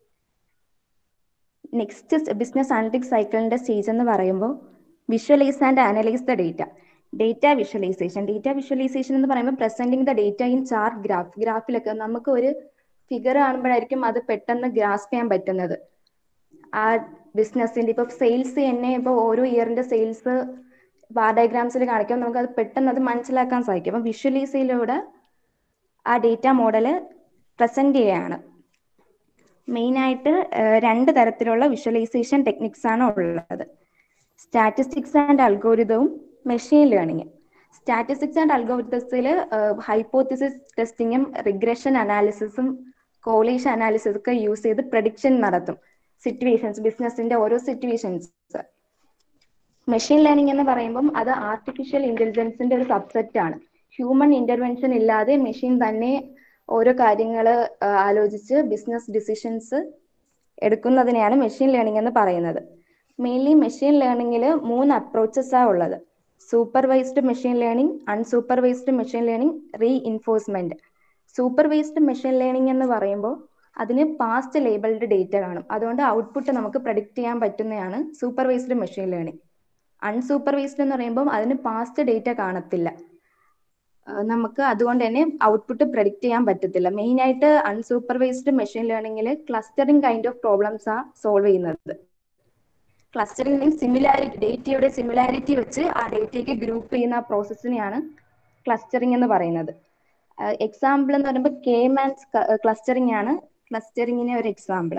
നെക്സ്റ്റ് ബിസിനസ് അനലിറ്റിക്സ് സൈക്കിളിന്റെ സ്റ്റേജ് എന്ന് പറയുമ്പോൾ visualise and analyse the data data visualisation data visualisation എന്ന് പറയുമ്പോൾ presenting the data in chart graph ഗ്രാഫിലൊക്കെ നമുക്ക് ഒരു ഫിഗർ കാണുമ്പോഴായിരിക്കും അത് പെട്ടെന്ന് ഗ്രാസ്പ് ചെയ്യാൻ പറ്റുന്നത് ആ ബിസിനസിന്റെ ഇപ്പൊ സെയിൽസ് തന്നെ ഇപ്പൊ ഓരോ ഇയറിന്റെ സെയിൽസ് ബാർ ഡയഗ്രാംസിൽ കാണിക്കുമ്പോൾ നമുക്ക് അത് പെട്ടെന്ന് അത് മനസ്സിലാക്കാൻ സാധിക്കും അപ്പൊ വിഷ്വലൈസിലൂടെ ആ ഡേറ്റ മോഡല് പ്രസന്റ് ചെയ്യാണ് മെയിൻ ആയിട്ട് ഏഹ്, രണ്ട് തരത്തിലുള്ള വിഷ്വലൈസേഷൻ ടെക്നിക്സ് ആണ് ഉള്ളത് സ്റ്റാറ്റിസ്റ്റിക്സ് ആൻഡ് അൽഗോരിതവും മെഷീൻ ലേണിംഗ് സ്റ്റാറ്റിസ്റ്റിക്സ് ആൻഡ് അൽഗോരിതത്തിൽ ഹൈപ്പോത്തിസിസ് ടെസ്റ്റിങ്ങും റിഗ്രഷൻ അനാലിസിസും കോലേഷൻ അനാലിസിസ് ഒക്കെ യൂസ് ചെയ്ത് പ്രഡിക്ഷൻ നടത്തും സിറ്റുവേഷൻസ് ബിസിനസിന്റെ ഓരോ സിറ്റുവേഷൻസ് മെഷീൻ ലേണിംഗ് എന്ന് പറയുമ്പം അത് ആർട്ടിഫിഷ്യൽ ഇന്റലിജൻസിന്റെ ഒരു സബ്സെറ്റ് ആണ് ഹ്യൂമൻ ഇന്റർവെൻഷൻ ഇല്ലാതെ മെഷീൻ തന്നെ ഓരോ കാര്യങ്ങൾ ആലോചിച്ച് ബിസിനസ് ഡിസിഷൻസ് എടുക്കുന്നതിനെയാണ് മെഷീൻ ലേണിംഗ് എന്ന് പറയുന്നത് മെയിൻലി മെഷീൻ ലേണിംഗിൽ മൂന്ന് അപ്രോച്ചസ് ആ ഉള്ളത് supervised machine learning unsupervised machine learning reinforcement supervised machine learning എന്ന് പറയുമ്പോൾ അതിന് പാസ്റ്റ് ലേബിൾഡ് ഡേറ്റ കാണും അതുകൊണ്ട് ഔട്ട്പുട്ട് നമുക്ക് പ്രഡിക്റ്റ് ചെയ്യാൻ പറ്റുന്നതാണ് സൂപ്പർവൈസ്ഡ് മെഷീൻ ലേണിംഗ് അൺസൂപ്പർവൈസ്ഡ് എന്ന് പറയുമ്പോൾ അതിന് പാസ്റ്റ് ഡേറ്റ കാണത്തില്ല ആ, നമുക്ക് അതുകൊണ്ട് തന്നെ ഔട്ട്പുട്ട് പ്രഡിക്റ്റ് ചെയ്യാൻ പറ്റത്തില്ല മെയിൻ ആയിട്ട് അൺസൂപ്പർവൈസ്ഡ് മെഷീൻ ലേണിംഗിൽ ക്ലസ്റ്ററിംഗ് കൈൻഡ് ഓഫ് പ്രോബ്ലംസ് ആ സോൾവ് ചെയ്യുന്നത് ക്ലസ്റ്ററിംഗ് മീൻസ് സിമിലാരിറ്റി ഡേറ്റയുടെ സിമിലാരിറ്റി വെച്ച് ആ ഡേറ്റയ്ക്ക് ഗ്രൂപ്പ് ചെയ്യുന്ന ആ പ്രോസസ്സിനെയാണ് ക്ലസ്റ്ററിംഗ് എന്ന് പറയുന്നത് എക്സാമ്പിൾ എന്ന് പറയുമ്പോൾ കെ മാൻസ് ക്ലസ്റ്ററിംഗ് ആണ് ക്ലസ്റ്ററിംഗിന് ഒരു എക്സാമ്പിൾ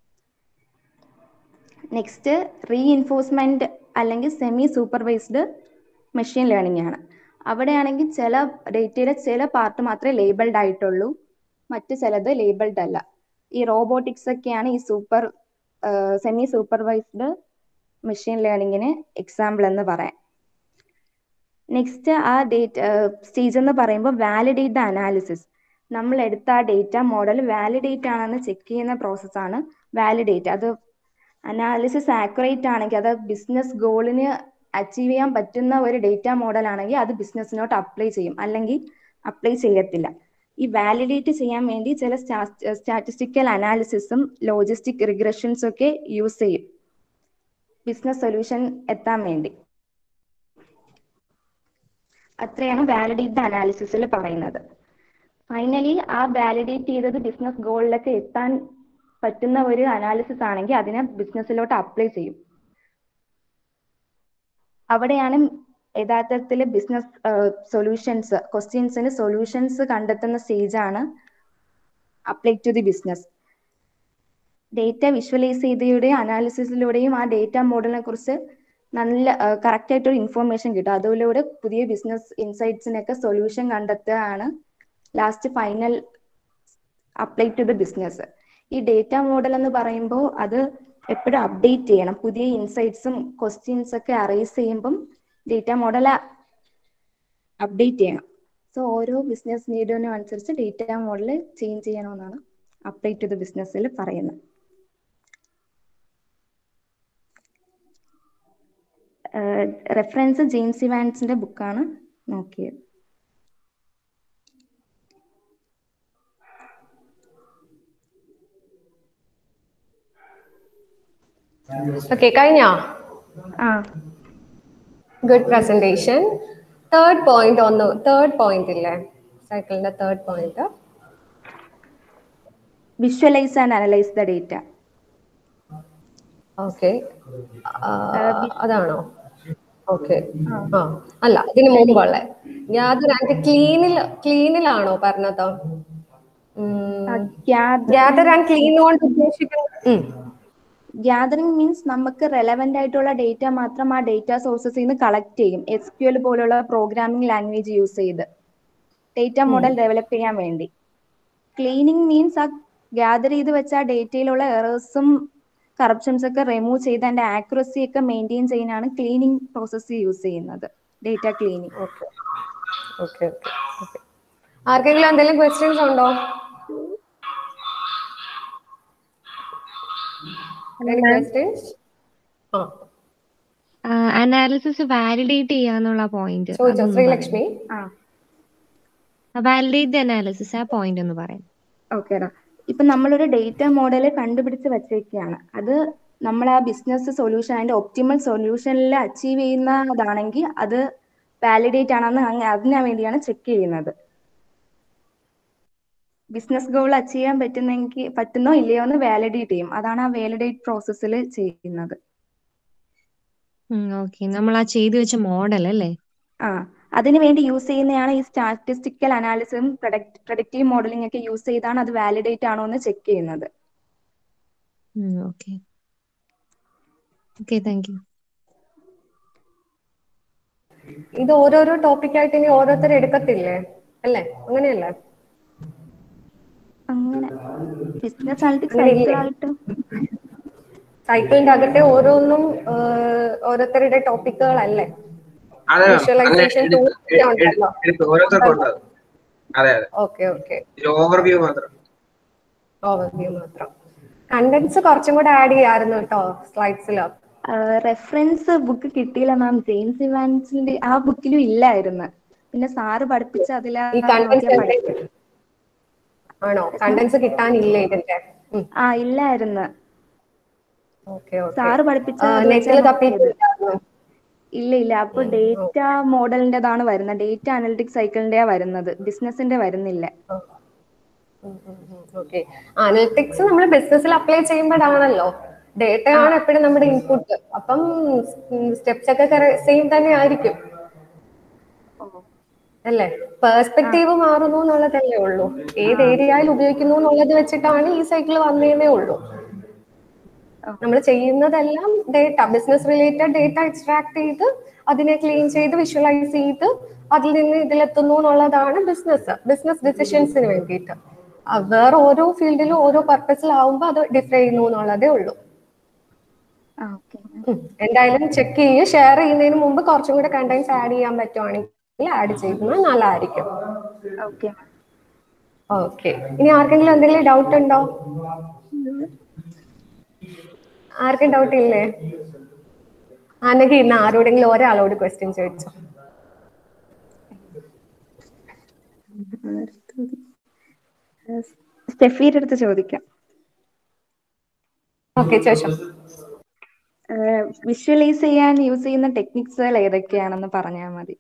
നെക്സ്റ്റ് റീ ഇൻഫോഴ്സ്മെന്റ് അല്ലെങ്കിൽ സെമി സൂപ്പർവൈസ്ഡ് മെഷീൻ ലേണിംഗ് ആണ് അവിടെയാണെങ്കിൽ ചില ഡേറ്റയുടെ ചില പാർട്ട് മാത്രമേ ലേബിൾഡ് ആയിട്ടുള്ളൂ മറ്റു ചിലത് ലേബിൾഡ് അല്ല ഈ റോബോട്ടിക്സ് ഒക്കെയാണ് ഈ സൂപ്പർ സെമി സൂപ്പർവൈസ്ഡ് മെഷീൻ ലേണിംഗിന് എക്സാമ്പിൾ എന്ന് പറയാം നെക്സ്റ്റ് ആ ഡേറ്റ സ്റ്റേജ് എന്ന് പറയുമ്പോൾ വാലിഡേറ്റ് ദ അനാലിസിസ് നമ്മൾ എടുത്ത ആ ഡേറ്റ മോഡൽ വാലിഡേറ്റ് ആണെന്ന് ചെക്ക് ചെയ്യുന്ന പ്രോസസ്സാണ് വാലിഡേറ്റ് അത് അനാലിസിസ് ആക്യുറേറ്റ് ആണെങ്കിൽ അത് ബിസിനസ് ഗോളിന് അച്ചീവ് ചെയ്യാൻ പറ്റുന്ന ഒരു ഡേറ്റ മോഡൽ ആണെങ്കിൽ അത് ബിസിനസ്സിനോട്ട് അപ്ലൈ ചെയ്യും അല്ലെങ്കിൽ അപ്ലൈ ചെയ്യത്തില്ല ഈ വാലിഡേറ്റ് ചെയ്യാൻ വേണ്ടി ചില സ്റ്റാറ്റിസ്റ്റിക്കൽ അനാലിസിസും ലോജിസ്റ്റിക് റിഗ്രഷൻസും ഒക്കെ യൂസ് ചെയ്യും ബിസിനസ് സൊല്യൂഷൻ എത്താൻ വേണ്ടി അത്രയാണ് വാലിഡേറ്റ് അനാലിസിസിൽ പറയുന്നത് ഫൈനലി ആ വാലിഡേറ്റ് ചെയ്തത് ബിസിനസ് ഗോളിലൊക്കെ എത്താൻ പറ്റുന്ന ഒരു അനാലിസിസ് ആണെങ്കിൽ അതിനെ ബിസിനസ്സിലോട്ട് അപ്ലൈ ചെയ്യും അവിടെയാണ് യഥാർത്ഥത്തിൽ ബിസിനസ് സൊല്യൂഷൻസ് ക്വസ്റ്റ്യൻസിന് സൊല്യൂഷൻസ് കണ്ടെത്തുന്ന സ്റ്റേജ് ആണ് apply to the business data visualise ചെയ്തയുടെയും അനാലിസിസിലൂടെയും ആ ഡേറ്റ മോഡലിനെ കുറിച്ച് നല്ല കറക്റ്റ് ആയിട്ടൊരു ഇൻഫോർമേഷൻ കിട്ടും അതിലൂടെ പുതിയ ബിസിനസ് ഇൻസൈറ്റ്സിനൊക്കെ സൊല്യൂഷൻ കണ്ടെത്തുകയാണ് last final apply to the business ഈ ഡേറ്റ മോഡൽ എന്ന് പറയുമ്പോൾ അത് എപ്പോഴും അപ്ഡേറ്റ് ചെയ്യണം പുതിയ ഇൻസൈറ്റ്സും ക്വസ്റ്റ്യൻസ് ഒക്കെ അറേസ് ചെയ്യുമ്പം ഡേറ്റ മോഡൽ അപ്ഡേറ്റ് ചെയ്യണം സോ ഓരോ ബിസിനസ് നീഡിനും അനുസരിച്ച് ഡേറ്റ മോഡൽ ചേഞ്ച് ചെയ്യണമെന്നാണ് അപ്ലൈ ടു ദ ബിസിനസ്സിൽ പറയുന്നത് റെഫറൻസ് ജെയിംസ് ഇവാൻസിന്റെ ബുക്കാണ് നോക്കിയത് ഓക്കെ കഴിഞ്ഞോ ആ ഗുഡ് പ്രസന്റേഷൻ തേർഡ് പോയിന്റ് ഒന്ന് തേർഡ് പോയിന്റ് ഇല്ലേ സൈക്കിളിന്റെ third point visualise and analyse the data okay അതാണോ ഓക്കെ ആ അല്ല ഇതിന് മുമ്പുള്ള ഗ്യാദർ ആൻഡ് ക്ലീനിൽ ക്ലീനിലാണോ പറഞ്ഞത് ഗ്യാദർ ആൻഡ് ക്ലീൻ കൊണ്ട് ഉദ്ദേശിക്കുന്നത് ഗ്യാതറിംഗ് മീൻസ് നമുക്ക് റെലവെന്റ് ആയിട്ടുള്ള ഡേറ്റ മാത്രം ആ ഡേറ്റ സോഴ്സസിൽ നിന്ന് കളക്ട് ചെയ്യും എസ് ക്യു എൽ പോലുള്ള പ്രോഗ്രാമിംഗ് ലാംഗ്വേജ് യൂസ് ചെയ്ത് ഡേറ്റ മോഡൽ ഡെവലപ്പ് ചെയ്യാൻ വേണ്ടി ക്ലീനിങ് മീൻസ് ആ ഗ്യാദർ ചെയ്ത് വെച്ച ആ ഡേറ്റയിലുള്ള എറേഴ്സും കറപ്ഷൻസ് ഒക്കെ റിമൂവ് ചെയ്ത് അതിന്റെ ആക്യുറസി ഒക്കെ മെയിൻറ്റെയിൻ ചെയ്യാനാണ് ക്ലീനിങ് പ്രോസസ്സ് യൂസ് ചെയ്യുന്നത് data cleaning okay okay okay okay ആർക്കെങ്കിലും എന്തെങ്കിലും ക്വസ്റ്റ്യൻസ് ഉണ്ടോ ക്വസ്റ്റ്യൻസ് ആ അനാലിസിസ് വാലിഡേറ്റ് ചെയ്യാന്നുള്ള പോയിന്റ് ചോദിച്ചോ ശ്രീലക്ഷ്മി ആ വാലിഡേറ്റ് അനാലിസിസ് ആ പോയിന്റ് ഒന്ന് പറയാം ഓക്കേടാ ഇപ്പൊ നമ്മളൊരു ഡേറ്റ മോഡൽ കണ്ടുപിടിച്ച് വച്ചേക്കാണ് അത് നമ്മൾ ആ ബിസിനസ് സൊല്യൂഷൻ അതിന്റെ ഒപ്റ്റിമൽ സൊല്യൂഷനിൽ അച്ചീവ് ചെയ്യുന്നതാണെങ്കിൽ അത് വാലിഡേറ്റ് ആണെന്ന് അങ്ങ അതിനു വേണ്ടിയാണ് ചെക്ക് ചെയ്യുന്നത് ബിസിനസ് ഗോൾ അച്ചീവ് ചെയ്യാൻ പറ്റുന്നെങ്കിൽ പറ്റുന്നോ ഇല്ലയോ എന്ന് വാലിഡേറ്റ് ചെയ്യും അതാണ് ആ വാലിഡേറ്റ് പ്രോസസ്സിൽ ചെയ്യുന്നത് ഓക്കെ നമ്മൾ ആ ചെയ്തു വെച്ച മോഡൽ അല്ലേ ആ അതിനു വേണ്ടി യൂസ് ചെയ്യുന്നതാണ് ഈ സ്റ്റാറ്റിസ്റ്റിക്കൽ അനാലിസിസും പ്രൊഡക്റ്റീവ് മോഡലിംഗ് ഒക്കെ യൂസ് ചെയ്താണ് അത് വാലിഡേറ്റ് ആണോ എന്ന് ചെക്ക് ചെയ്യുന്നത് ഓക്കെ ഓക്കെ താങ്ക് യു ഇത് ഓരോരോ ടോപ്പിക് ആയിട്ട് ഇനി ഓരോരുത്തർ എടുക്കത്തില്ലേ അല്ലേ അങ്ങനെയല്ലേ അങ്ങനെ ബിസിനസ് അനലിറ്റിക്സ് അങ്ങനെയില്ലേ? ആയിട്ട് സൈക്കിളിന്റെ അകത്തെ ഓരോന്നും ഏഹ്, ഓരോരുത്തരുടെ ടോപ്പിക്കുകളല്ലേ അതെ Visualization അങ്ങനെ tools എടുത്ത് എ- ഉണ്ടല്ലോ. എടുത്ത് എടുത്ത് ഓരോരുത്തർക്കും ഉണ്ട് അത്. അതെ അതെ ഓക്കെ ഓക്കെ ഇത് ഓവർവ്യൂ മാത്രം ഓവർവ്യൂ മാത്രം കണ്ടന്റ്സ് കുറച്ചും കൂടെ ആഡ് ചെയ്യായിരുന്നു കേട്ടോ സ്ലൈഡ്സിൽ റെഫറൻസ് ബുക്ക് കിട്ടിയില്ല മാം ജെയിംസ് ഇവാൻസിന്റെ ആ ബുക്കിലും ഇല്ലായിരുന്നു പിന്നെ സാറ് പഠിപ്പിച്ച അതിലാ ഈ കണ്ടന്റ്സ് നോക്കിയാ പഠിച്ചത്. ആണോ കണ്ടന്റ്സ് കിട്ടാനില്ലേ ഇതിന്റെ ആ ഇല്ലായിരുന്നു ഓക്കെ ഓക്കെ സാറ് പഠിപ്പിച്ച അത് നെറ്റിൽ വെച്ചാ തപ്പിയിട്ടില്ലായിരുന്നു ഇല്ല ഇല്ല അപ്പൊ ഡേറ്റ മോഡലിന്റേതാണ് വരുന്നത് ഡേറ്റ അനലിറ്റിക്സ് സൈക്കിളിന്റെയാ വരുന്നത് ബിസിനസിന്റെ വരുന്നില്ല ഓക്കെ അനലിറ്റിക്സ് നമ്മൾ ബിസിനസ്സിൽ അപ്ലൈ ചെയ്യുമ്പോഴാണല്ലോ ഡേറ്റ ആണ് എപ്പോഴും നമ്മുടെ ഇൻപുട്ട് അപ്പം സ്റ്റെപ്സ് ഒക്കെ സെയിം തന്നെ ആയിരിക്കും അല്ലേ പേഴ്സ്പെക്റ്റീവ് മാറുന്നു എന്നുള്ളതല്ലേ ഉള്ളൂ ഏത് ഏരിയയിൽ ഉപയോഗിക്കുന്നു എന്നുള്ളത് വെച്ചിട്ടാണ് ഈ സൈക്കിൾ വന്നേന്നേ ഉള്ളൂ നമ്മൾ ചെയ്യുന്നതെല്ലാം data business related data extract ചെയ്ത് അതിനെ ക്ലീൻ ചെയ്ത് വിഷ്വലൈസ് ചെയ്ത് അതിൽ നിന്ന് ഇതിലെത്തുന്നു എന്നുള്ളതാണ് ബിസിനസ് ബിസിനസ് ഡിസിഷൻസിന് വേണ്ടിയിട്ട് ആ, വേറെ ഓരോ ഫീൽഡിലും ഓരോ പർപ്പസിലാവുമ്പോൾ അത് ഡിഫർ ചെയ്യുന്നു എന്നുള്ളതേ ഉള്ളൂ ആ ഓക്കെ ഉം. എന്തായാലും ചെക്ക് ചെയ്യുക ഷെയർ ചെയ്യുന്നതിന് മുമ്പ് കുറച്ചും കൂടെ കണ്ടന്റ്സ് ആഡ് ചെയ്യാൻ പറ്റുവാണെങ്കിൽ ആഡ് ചെയ്യുന്നത് നല്ലതായിരിക്കും ഓക്കെ ഓക്കെ ഇനി ആർക്കെങ്കിലും എന്തെങ്കിലും ഡൗട്ട് ഉണ്ടോ ആർക്കും ഡൗട്ട് ഇല്ലേ ആണെങ്കിൽ ഇന്ന് ആരോടെങ്കിലും ഒരാളോട് ക്വസ്റ്റ്യൻ ചോദിച്ചോ സ്റ്റെഫിയുടെ അടുത്ത് ചോദിക്കാം ഓക്കെ ചോദിച്ചോ വിഷ്വലൈസ് ചെയ്യാൻ യൂസ് ചെയ്യുന്ന ടെക്നിക്സുകൾ ഏതൊക്കെയാണെന്ന് പറഞ്ഞാൽ മതി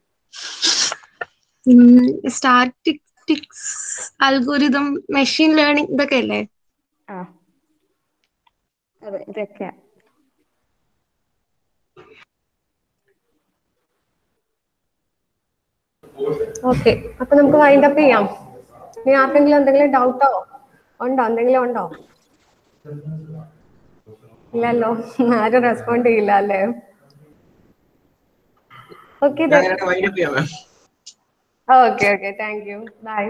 സ്റ്റാറ്റിസ്റ്റിക്സ് അൽഗോരിതം മെഷീൻ ലേണിംഗ് ഇതൊക്കെ അല്ലേ ആ അതെ ഇതൊക്കെയാ ഓക്കെ അപ്പൊ നമുക്ക് വൈൻഡ് അപ്പ് ചെയ്യാം ഇനി ആർക്കെങ്കിലും എന്തെങ്കിലും ഡൗട്ടോ ഉണ്ടോ എന്തെങ്കിലും ഉണ്ടോ ഇല്ലല്ലോ ആരും റെസ്പോണ്ട് ചെയ്യില്ല അല്ലേ ഓക്കെ വൈൻഡപ്പ് ചെയ്യാം ma'am okay okay thank you bye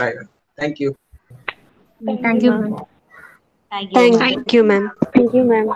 thank you thank you Thank you. Thank you ma'am Thank you, ma'am.